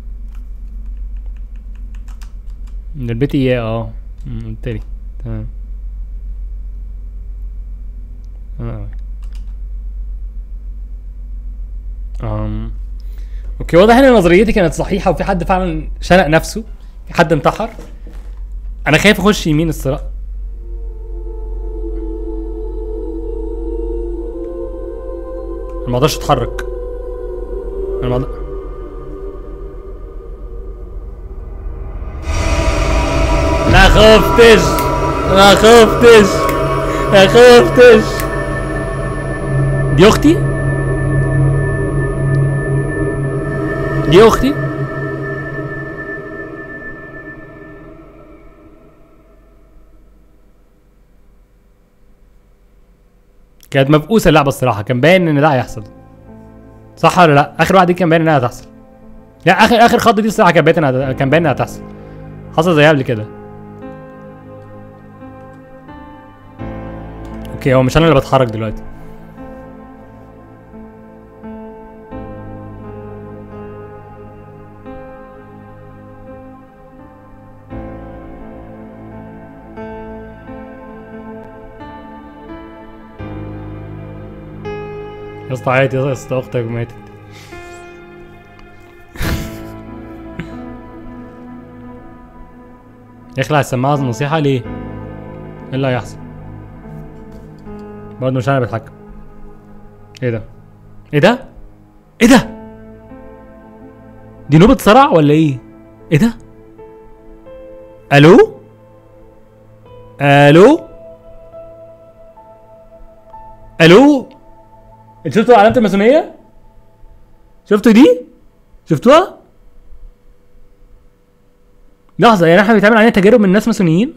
ده البيت اياه اه أمم، قلت لي تمام اه أم. اوكي واضح ان نظريتي كانت صحيحه وفي حد فعلا شنق نفسه في حد انتحر انا خايف اخش يمين الصراحه انا ما اقدرش اتحرك انا ما أقدر- ما خفتش ما خفتش ما خفتش دي اختي دي اختي كانت مفقوسه اللعبه الصراحه كان باين ان ده هيحصل صح ولا لا اخر واحده دي كان باين انها هتحصل لا اخر اخر خط دي الصراحه كان باين انها كان باين انها هتحصل حصل زيها قبل كده اوكي هو مش انا اللي بتحرك دلوقتي يا اسطى عادي يا اسطى اختك ماتت يخلع السماعة نصيحة ليه؟ ايه اللي هيحصل؟ برضه مش انا اللي بتحكم ايه ده؟ ايه ده؟ ايه ده؟ دي نوبة صرع ولا ايه؟ ايه ده؟ الو؟ الو؟ الو؟ انت شفتوا علامة الماسونية؟ شفتوا دي؟ شفتوها؟ لحظة يعني احنا بيتعمل علينا تجارب من ناس ماسونيين؟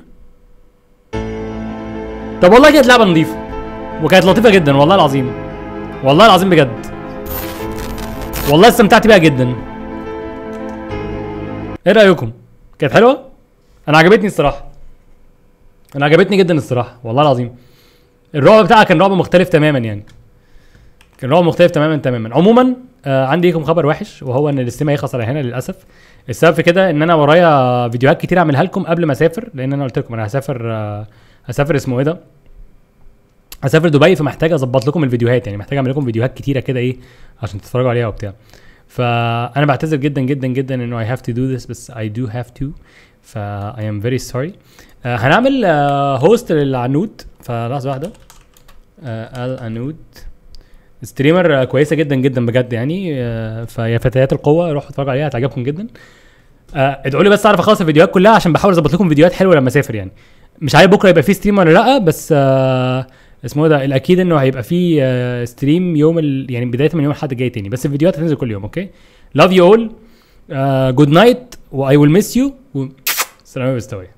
طب والله كانت لعبة نظيفة وكانت لطيفة جدا والله العظيم والله العظيم بجد والله استمتعت بيها جدا ايه رأيكم؟ كانت حلوة؟ انا عجبتني الصراحة انا عجبتني جدا الصراحة والله العظيم الرعب بتاعها كان رعب مختلف تماما يعني كان رعب مختلف تماما تماما عموما آه عندي لكم خبر وحش وهو ان الاستيم هيخلص على هنا للاسف السبب في كده ان انا ورايا فيديوهات كتير اعملها لكم قبل ما اسافر لان انا قلت لكم انا هسافر آه هسافر اسمه ايه ده هسافر دبي فمحتاج اظبط لكم الفيديوهات يعني محتاج اعمل لكم فيديوهات كتيره كده ايه عشان تتفرجوا عليها وبتاع فانا بعتذر جدا جدا جدا انه I have to do this بس I do have to ف I am very sorry آه هنعمل هوست للعنود فلحظه واحده آه العنود ستريمر كويسه جدا جدا بجد يعني آه، فيا فتيات القوه روحوا اتفرجوا عليها هتعجبكم جدا آه، ادعوا لي بس اعرف اخلص الفيديوهات كلها عشان بحاول اظبط لكم فيديوهات حلوه لما اسافر يعني مش عارف بكره يبقى فيه ستريم ولا لا بس آه، اسمه إيه ده الاكيد انه هيبقى فيه آه، ستريم يوم ال... يعني بدايه من يوم الاحد الجاي تاني بس الفيديوهات هتنزل كل يوم اوكي لاف يو اول جود نايت واي ويل ميس يو السلام عليكم